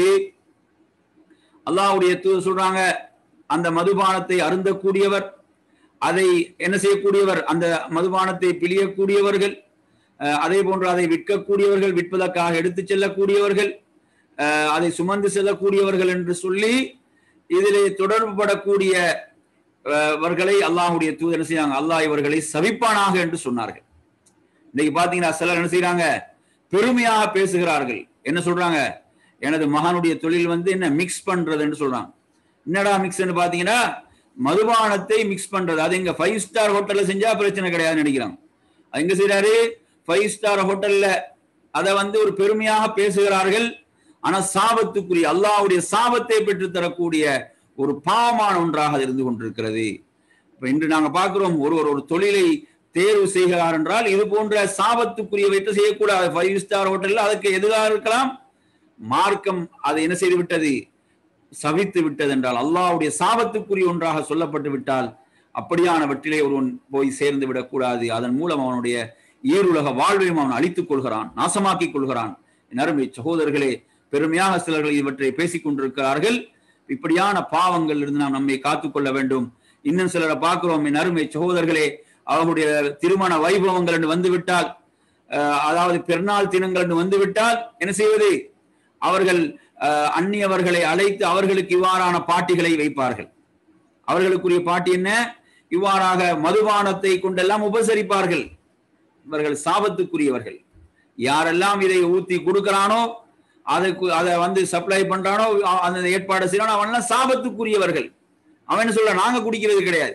அல்லாஹ்வுடைய தூதர் சொல்றாங்க அந்த மதுபானத்தை அருந்தக்கூடியவர் அதை என்ன செய்யக்கூடியவர் அந்த மதுபானத்தை பிழியக்கூடியவர்கள் அஹ், அதே போன்று அதை விற்கக்கூடியவர்கள் விற்பதற்காக எடுத்துச் செல்லக்கூடியவர்கள் அஹ், அதை சுமந்து செல்லக்கூடியவர்கள் என்று சொல்லி இதிலே தொடர்புபடக்கூடிய அஹ், வர்களை அல்லாஹ்வுடைய தூதர் என்ன செய்யாங்க அல்லாஹ் இவர்களை சபிப்பானாக என்று சொன்னார்கள் இன்னைக்கு பாத்தீங்கன்னா சிலர் என்ன செய்யறாங்க பெருமையாக பேசுகிறார்கள் என்ன சொல்றாங்க எனது மகனுடைய தொழில் வந்து என்ன மிக்ஸ் பண்றதுன்னு சொல்றாங்க என்னடா மிக்ஸ்ன்னு பாத்தீங்கன்னா மதுபானத்தை மிக்ஸ் பண்றது அது எங்க ஃபைவ் ஸ்டார் ஹோட்டல்ல செஞ்சா பிரச்சனை கிடையாதுன்னு நினைக்கிறாங்க அது எங்க செய்யறாரு ஃபைவ் ஸ்டார் ஹோட்டல்ல அதை வந்து ஒரு பெருமையாக பேசுகிறார்கள் ஆனா சாபத்துக்குரிய அல்லாஹ்வுடைய சாபத்தை பெற்று தரக்கூடிய ஒரு பாவமான ஒன்றாக அது இருந்து கொண்டிருக்கிறது இப்ப இன்று நாங்க பார்க்கிறோம் ஒருவர் ஒரு தொழிலை தேர்வு செய்கிறார் என்றால் இது போன்ற சாபத்துக்குரிய வைத்து செய்யக்கூடாது ஃபைவ் ஸ்டார் ஹோட்டல்ல அதுக்கு எதிராக இருக்கலாம் மார்க்கம் அதை என்ன செய்து விட்டது சபித்து விட்டது என்றால் அல்லாஹ்வுடைய சாபத்துக்குரிய ஒன்றாக சொல்லப்பட்டு விட்டால் அப்படியானவற்றிலே ஒருவன் போய் சேர்ந்து விடக்கூடாது அதன் மூலம் அவனுடைய ஈருலக வாழ்வையும் அவன் அழித்துக் கொள்கிறான் நாசமாக்கிக் கொள்கிறான் என் அருமை சகோதரர்களே பெருமையாக சிலர்கள் இவற்றை பேசிக் கொண்டிருக்கிறார்கள் இப்படியான பாவங்கள் இருந்து நாம் நம்மை காத்துக்கொள்ள வேண்டும் இன்னும் சிலரை பார்க்கிறோம் என் அருமை சகோதரர்களே அவர்களுடைய திருமண வைபவங்கள் என்று வந்துவிட்டால் அஹ், அதாவது பெருநாள் தினங்கள் என்று வந்துவிட்டால் என்ன செய்வது அவர்கள் அஹ், அந்நியவர்களை அழைத்து அவர்களுக்கு இவ்வாறான பாட்டிகளை வைப்பார்கள் அவர்களுக்குரிய பாட்டி என்ன இவ்வாறாக மதுபானத்தை கொண்டெல்லாம் உபசரிப்பார்கள் இவர்கள் சாபத்துக்குரியவர்கள் யாரெல்லாம் இதை ஊத்தி கொடுக்கிறானோ அதுக்கு அதை வந்து சப்ளை பண்றானோ அ- அந்த ஏற்பாடு செய்யறானோ அவன்லாம் சாபத்துக்குரியவர்கள் அவன் என்ன சொல்றான் நாங்க குடிக்கிறது கிடையாது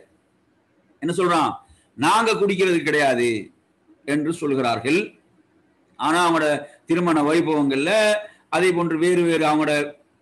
என்ன சொல்றான் நாங்க குடிக்கிறது கிடையாது என்று சொல்கிறார்கள் ஆனா அவங்களோட திருமண வைபவங்கள்ல அதே போன்று வேறு வேறு அவங்களோட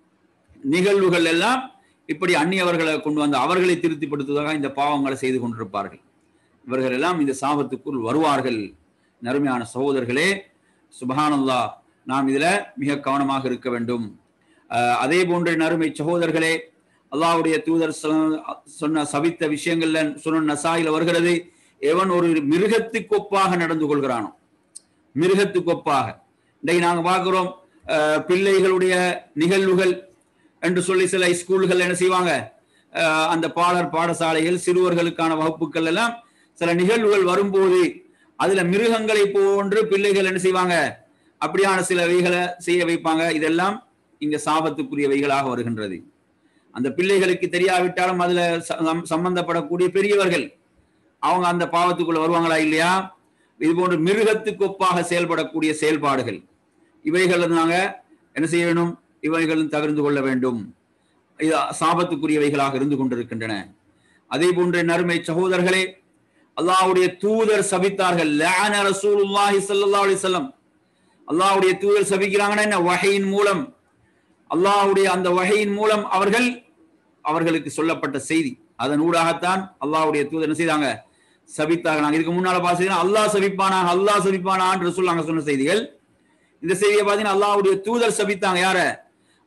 நிகழ்வுகள் எல்லாம் இப்படி அந்நியவர்களை கொண்டு வந்து அவர்களை திருப்திப்படுத்துவதாக இந்த பாவங்களை செய்து கொண்டிருப்பார்கள் இவர்கள் எல்லாம் இந்த சாபத்துக்குள் வருவார்கள் நறுமையான சகோதரர்களே சுபஹானல்லா நாம் இதுல மிக கவனமாக இருக்க வேண்டும் அஹ், அதே போன்ற நறுமை சகோதரர்களே அல்லாஹ்வுடைய தூதர் சொன்ன- சொன்ன சபித்த விஷயங்கள்ல சொன்ன நசாயில வருகிறது எவன் ஒரு மிருகத்துக்கு ஒப்பாக நடந்து கொள்கிறானோ மிருகத்துக்கு ஒப்பாக இன்றைக்கு நாங்க பார்க்கிறோம் அஹ், பிள்ளைகளுடைய நிகழ்வுகள் என்று சொல்லி சில ஸ்கூல்கள் என்ன செய்வாங்க அஹ், அந்த பாடர் பாடசாலைகள் சிறுவர்களுக்கான வகுப்புகள் எல்லாம் சில நிகழ்வுகள் வரும்போது அதுல மிருகங்களை போன்று பிள்ளைகள் என்ன செய்வாங்க அப்படியான சில வைகளை செய்ய வைப்பாங்க இதெல்லாம் இங்க சாபத்துக்குரியவைகளாக வருகின்றது அந்த பிள்ளைகளுக்கு தெரியாவிட்டாலும் அதுல சம்- சம்பந்தப்படக்கூடிய பெரியவர்கள் அவங்க அந்த பாவத்துக்குள்ள வருவாங்களா இல்லையா இது போன்று மிருகத்துக்கு ஒப்பாக செயல்படக்கூடிய செயல்பாடுகள் இவைகள் நாங்க என்ன செய்ய வேணும் இவைகளும் தவிர்த்து கொள்ள வேண்டும் இது சாபத்துக்குரியவைகளாக இருந்து கொண்டிருக்கின்றன அதே போன்ற நறுமை சகோதரர்களே அல்லாஹ்வுடைய தூதர் சபித்தார்கள் லஅன ரசூலுல்லாஹி ஸல்லல்லாஹு அலைஹி வஸல்லம் அல்லாஹ்வுடைய தூதர் சபிக்கிறாங்கன்னா என்ன வஹையின் மூலம் அல்லாஹ்வுடைய அந்த வகையின் மூலம் அவர்கள் அவர்களுக்கு சொல்லப்பட்ட செய்தி அதன் ஊடாகத்தான் அல்லாஹ்வுடைய தூதர் என்ன செய்தாங்க சபித்தாங்க நாங்க இதுக்கு முன்னால பாத்தீங்கன்னா அல்லாஹ் சபிப்பானா அல்லாஹ் சபிப்பானான்னு சொல்லாங்க சொன்ன செய்திகள் இந்த செய்தியை பார்த்தீங்கன்னா அல்லாஹ்வுடைய தூதர் சபித்தாங்க யார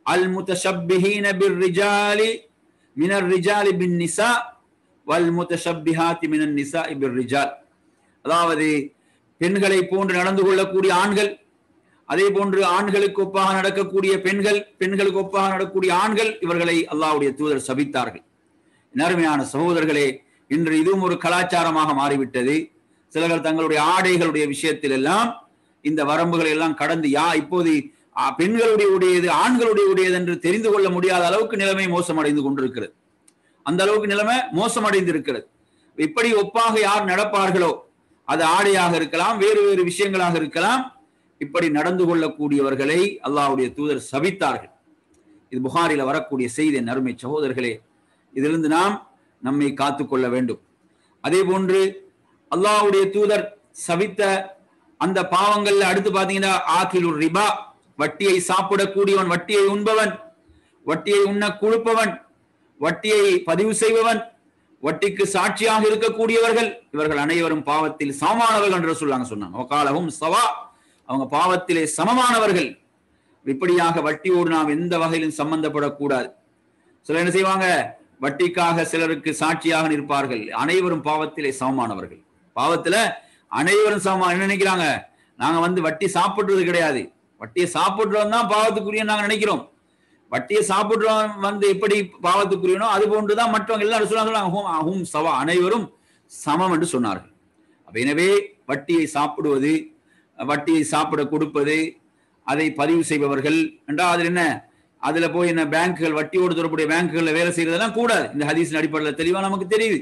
அல் முத்தஷப்பிஹீன பிர் ரிஜாலி மினர் ரிஜாலி பின் நிசா வல் முத்தஷப்பிஹாத்தி மினன் நிசா பிர் ரிஜால் அதாவது பெண்களை போன்று நடந்து கொள்ளக்கூடிய ஆண்கள் அதே போன்று ஆண்களுக்கு ஒப்பாக நடக்கக்கூடிய பெண்கள் பெண்களுக்கு ஒப்பாக நடக்கக்கூடிய ஆண்கள் இவர்களை அல்லாஹ்வுடைய தூதர் சபித்தார்கள் நறுமையான சகோதரர்களே இன்று இதுவும் ஒரு கலாச்சாரமாக மாறிவிட்டது சிலர்கள் தங்களுடைய ஆடைகளுடைய விஷயத்தில் எல்லாம் இந்த வரம்புகளை எல்லாம் கடந்து யா இப்போது ஆ, பெண்களுடைய உடையது ஆண்களுடைய உடையது என்று தெரிந்து கொள்ள முடியாத அளவுக்கு நிலைமை மோசமடைந்து கொண்டிருக்கிறது அந்த அளவுக்கு நிலைமை மோசமடைந்து இருக்கிறது இப்படி ஒப்பாக யார் நடப்பார்களோ அது ஆடையாக இருக்கலாம் வேறு வேறு விஷயங்களாக இருக்கலாம் இப்படி நடந்து கொள்ளக்கூடியவர்களை அல்லாஹ்வுடைய தூதர் சபித்தார்கள் இது புகாரில வரக்கூடிய செய்தி என் அருமை சகோதரர்களே இதிலிருந்து நாம் நம்மை காத்துக் கொள்ள வேண்டும் அதே போன்று அல்லாஹ்வுடைய தூதர் சபித்த அந்த பாவங்கள்ல அடுத்து பாத்தீங்கன்னா ஆக்கிலுர் ரிபா வட்டியை சாப்பிடக்கூடியவன் வட்டியை உண்பவன் வட்டியை உண்ண குழுப்பவன் வட்டியை பதிவு செய்பவன் வட்டிக்கு சாட்சியாக இருக்கக்கூடியவர்கள் இவர்கள் அனைவரும் பாவத்தில் சமமானவர்கள் என்று சொல்லாங்க சொன்னாங்க ஒகாலவும் சவா அவங்க பாவத்திலே சமமானவர்கள் இப்படியாக வட்டியோடு நாம் எந்த வகையிலும் சம்பந்தப்படக்கூடாது சிலர் என்ன செய்வாங்க வட்டிக்காக சிலருக்கு சாட்சியாக நிற்பார்கள் அனைவரும் பாவத்திலே சமமானவர்கள் பாவத்துல அனைவரும் சமமா என்ன நினைக்கிறாங்க நாங்க வந்து வட்டி சாப்பிடுறது கிடையாது வட்டியை சாப்பிடுறோம் தான் பாவத்துக்குரிய நாங்க நினைக்கிறோம் வட்டியை சாப்பிடுறோம் வந்து எப்படி பாவத்துக்குரியனோ அது போன்றுதான் மற்றவங்க எல்லாரும் சொன்னாங்க ஹும் ஹும் சவா அனைவரும் சமம் என்று சொன்னார்கள் அப்ப எனவே வட்டியை சாப்பிடுவது வட்டியை சாப்பிட கொடுப்பது அதை பதிவு செய்பவர்கள் என்றால் அதில் என்ன அதுல போய் என்ன பேங்குகள் வட்டியோடு தொடர்புடைய பேங்குகள்ல வேலை செய்யறதெல்லாம் கூடாது இந்த ஹதீஸின் அடிப்படையில் தெளிவா நமக்கு தெரியுது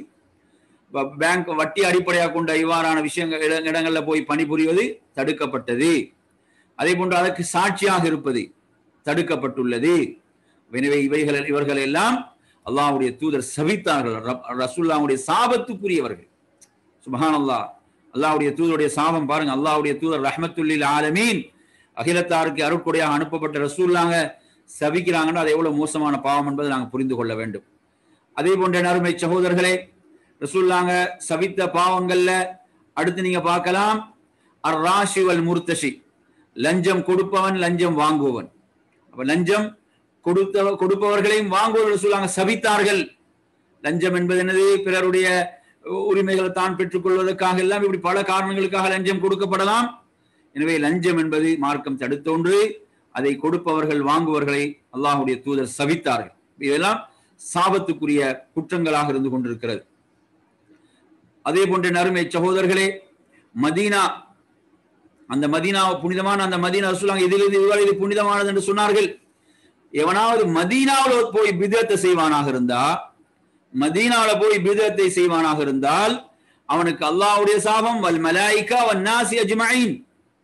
ப- பேங்க் வட்டி அடிப்படையாக கொண்ட இவ்வாறான விஷயங்கள் இட- இடங்கள்ல போய் பணிபுரிவது தடுக்கப்பட்டது அதே போன்று அதற்கு சாட்சியாக இருப்பது தடுக்கப்பட்டுள்ளது எனவே இவைகள் இவர்கள் எல்லாம் அல்லாஹ்வுடைய தூதர் சபித்தார்கள் ரப்- ரசூலுல்லாஹ்வுடைய சாபத்துக்குரியவர்கள் சுபஹான் அல்லாஹ் அல்லாஹ்வுடைய தூதருடைய சாபம் பாருங்க அல்லாஹ்வுடைய தூதர் ரஹ்மத்துல்லில் ஆலமீன் அகிலத்தாருக்கு அருட்கொடையாக அனுப்பப்பட்ட ரசூல்லாங்க சபிக்கிறாங்கன்னா அது எவ்வளவு மோசமான பாவம் என்பதை நாங்கள் புரிந்து கொள்ள வேண்டும் அதே போன்ற நறுமை சகோதரர்களே ரசூல்லாங்க சபித்த பாவங்கள்ல அடுத்து நீங்க பார்க்கலாம் அர் ராஷி வல் முர்த்தஷி லஞ்சம் கொடுப்பவன் லஞ்சம் வாங்குபவன் அப்ப லஞ்சம் கொடுத்த கொடுப்பவர்களையும் வாங்குவவர்கள் சொல்லாங்க சபித்தார்கள் லஞ்சம் என்பது என்னது பிறருடைய உரிமைகளை தான் பெற்றுக்கொள்வதற்காக எல்லாம் இப்படி பல காரணங்களுக்காக லஞ்சம் கொடுக்கப்படலாம் எனவே லஞ்சம் என்பது மார்க்கம் தடுத்தொன்று அதை கொடுப்பவர்கள் வாங்குவர்களை அல்லாஹ்வுடைய தூதர் சபித்தார்கள் இதெல்லாம் சாபத்துக்குரிய குற்றங்களாக இருந்து கொண்டிருக்கிறது அதே போன்ற நறுமை சகோதரர்களே மதீனா அந்த மதீனா புனிதமான அந்த மதீனா சொல்லுவாங்க இதிலிருந்து இதுவரை இது புனிதமானது என்று சொன்னார்கள் எவனாவது மதீனாவில் போய் பிதத்தை செய்வானாக இருந்தா மதீனாவில் போய் பிதத்தை செய்வானாக இருந்தால் அவனுக்கு அல்லாஹ்வுடைய சாபம் வல் மலாயிகா வன் நாசி அஜ்மஈன்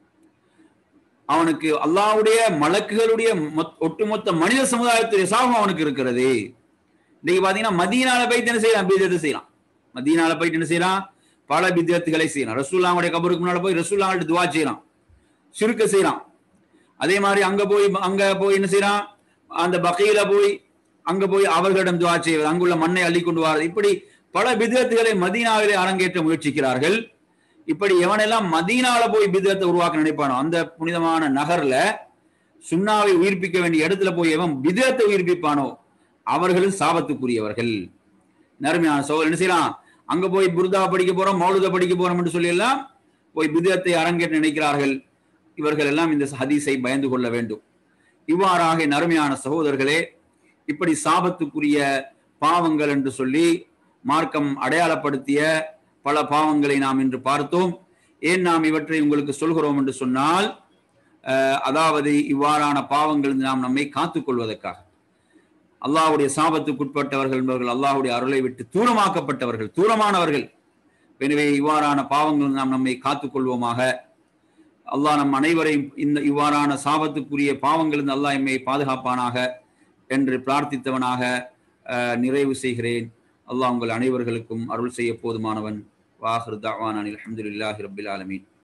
அவனுக்கு அல்லாஹ்வுடைய மலக்குகளுடைய மொத்- ஒட்டுமொத்த மனித சமுதாயத்துடைய சாபம் அவனுக்கு இருக்கிறது இன்னைக்கு பாத்தீங்கன்னா மதீனால போயிட்டு என்ன செய்யலாம் பிதத்தை செய்யலாம் மதீனால போயிட்டு என்ன செய்யலாம் பல பிதத்துகளை செய்யலாம் ரசூல்லாவுடைய கபருக்கு முன்னால போய் ரசூல்லாவுடைய துவா செய்யலாம் சுருக்க செய்யலாம் அதே மாதிரி அங்க போய் அங்க போய் என்ன செய்யறான் அந்த பகையில போய் அங்க போய் அவர்களிடம் துவா செய்வது அங்குள்ள மண்ணை அள்ளி கொண்டு வாரது இப்படி பல பிதத்துகளை மதீனாவிலே அரங்கேற்ற முயற்சிக்கிறார்கள் இப்படி எவனெல்லாம் மதீனால போய் பிதத்தை உருவாக்க நினைப்பானோ அந்த புனிதமான நகர்ல சுண்ணாவை உயிர்ப்பிக்க வேண்டிய இடத்துல போய் எவன் பிதத்தை உயிர்ப்பிப்பானோ அவர்களும் சாபத்துக்குரியவர்கள் நறுமையான சோழர் என்ன செய்யலாம் அங்க போய் புர்தா படிக்க போறோம் மௌலுத படிக்க போறோம் என்று சொல்லி எல்லாம் போய் பிதத்தை அரங்கேற்ற நினைக்கிறார்கள் இவர்கள் எல்லாம் இந்த ஹதீஸை பயந்து கொள்ள வேண்டும் இவ்வாறாக நறுமையான சகோதரர்களே இப்படி சாபத்துக்குரிய பாவங்கள் என்று சொல்லி மார்க்கம் அடையாளப்படுத்திய பல பாவங்களை நாம் இன்று பார்த்தோம் ஏன் நாம் இவற்றை உங்களுக்கு சொல்கிறோம் என்று சொன்னால் அஹ், அதாவது இவ்வாறான பாவங்கள் நாம் நம்மை காத்துக் கொள்வதற்காக அல்லாஹ்வுடைய சாபத்துக்குட்பட்டவர்கள் என்பவர்கள் அல்லாஹ்வுடைய அருளை விட்டு தூரமாக்கப்பட்டவர்கள் தூரமானவர்கள் எனவே இவ்வாறான பாவங்கள் நாம் நம்மை காத்துக் கொள்வோமாக அல்லாஹ் நம் அனைவரையும் இந்த இவ்வாறான சாபத்துக்குரிய பாவங்களிலிருந்து அல்லாஹ் எம்மை பாதுகாப்பானாக என்று பிரார்த்தித்தவனாக அஹ், நிறைவு செய்கிறேன் அல்லாஹ் உங்கள் அனைவர்களுக்கும் அருள் செய்ய போதுமானவன் வாஹிர் தாவான் அனில் அஹமதுல்லாஹி ரபில் ஆலமீன்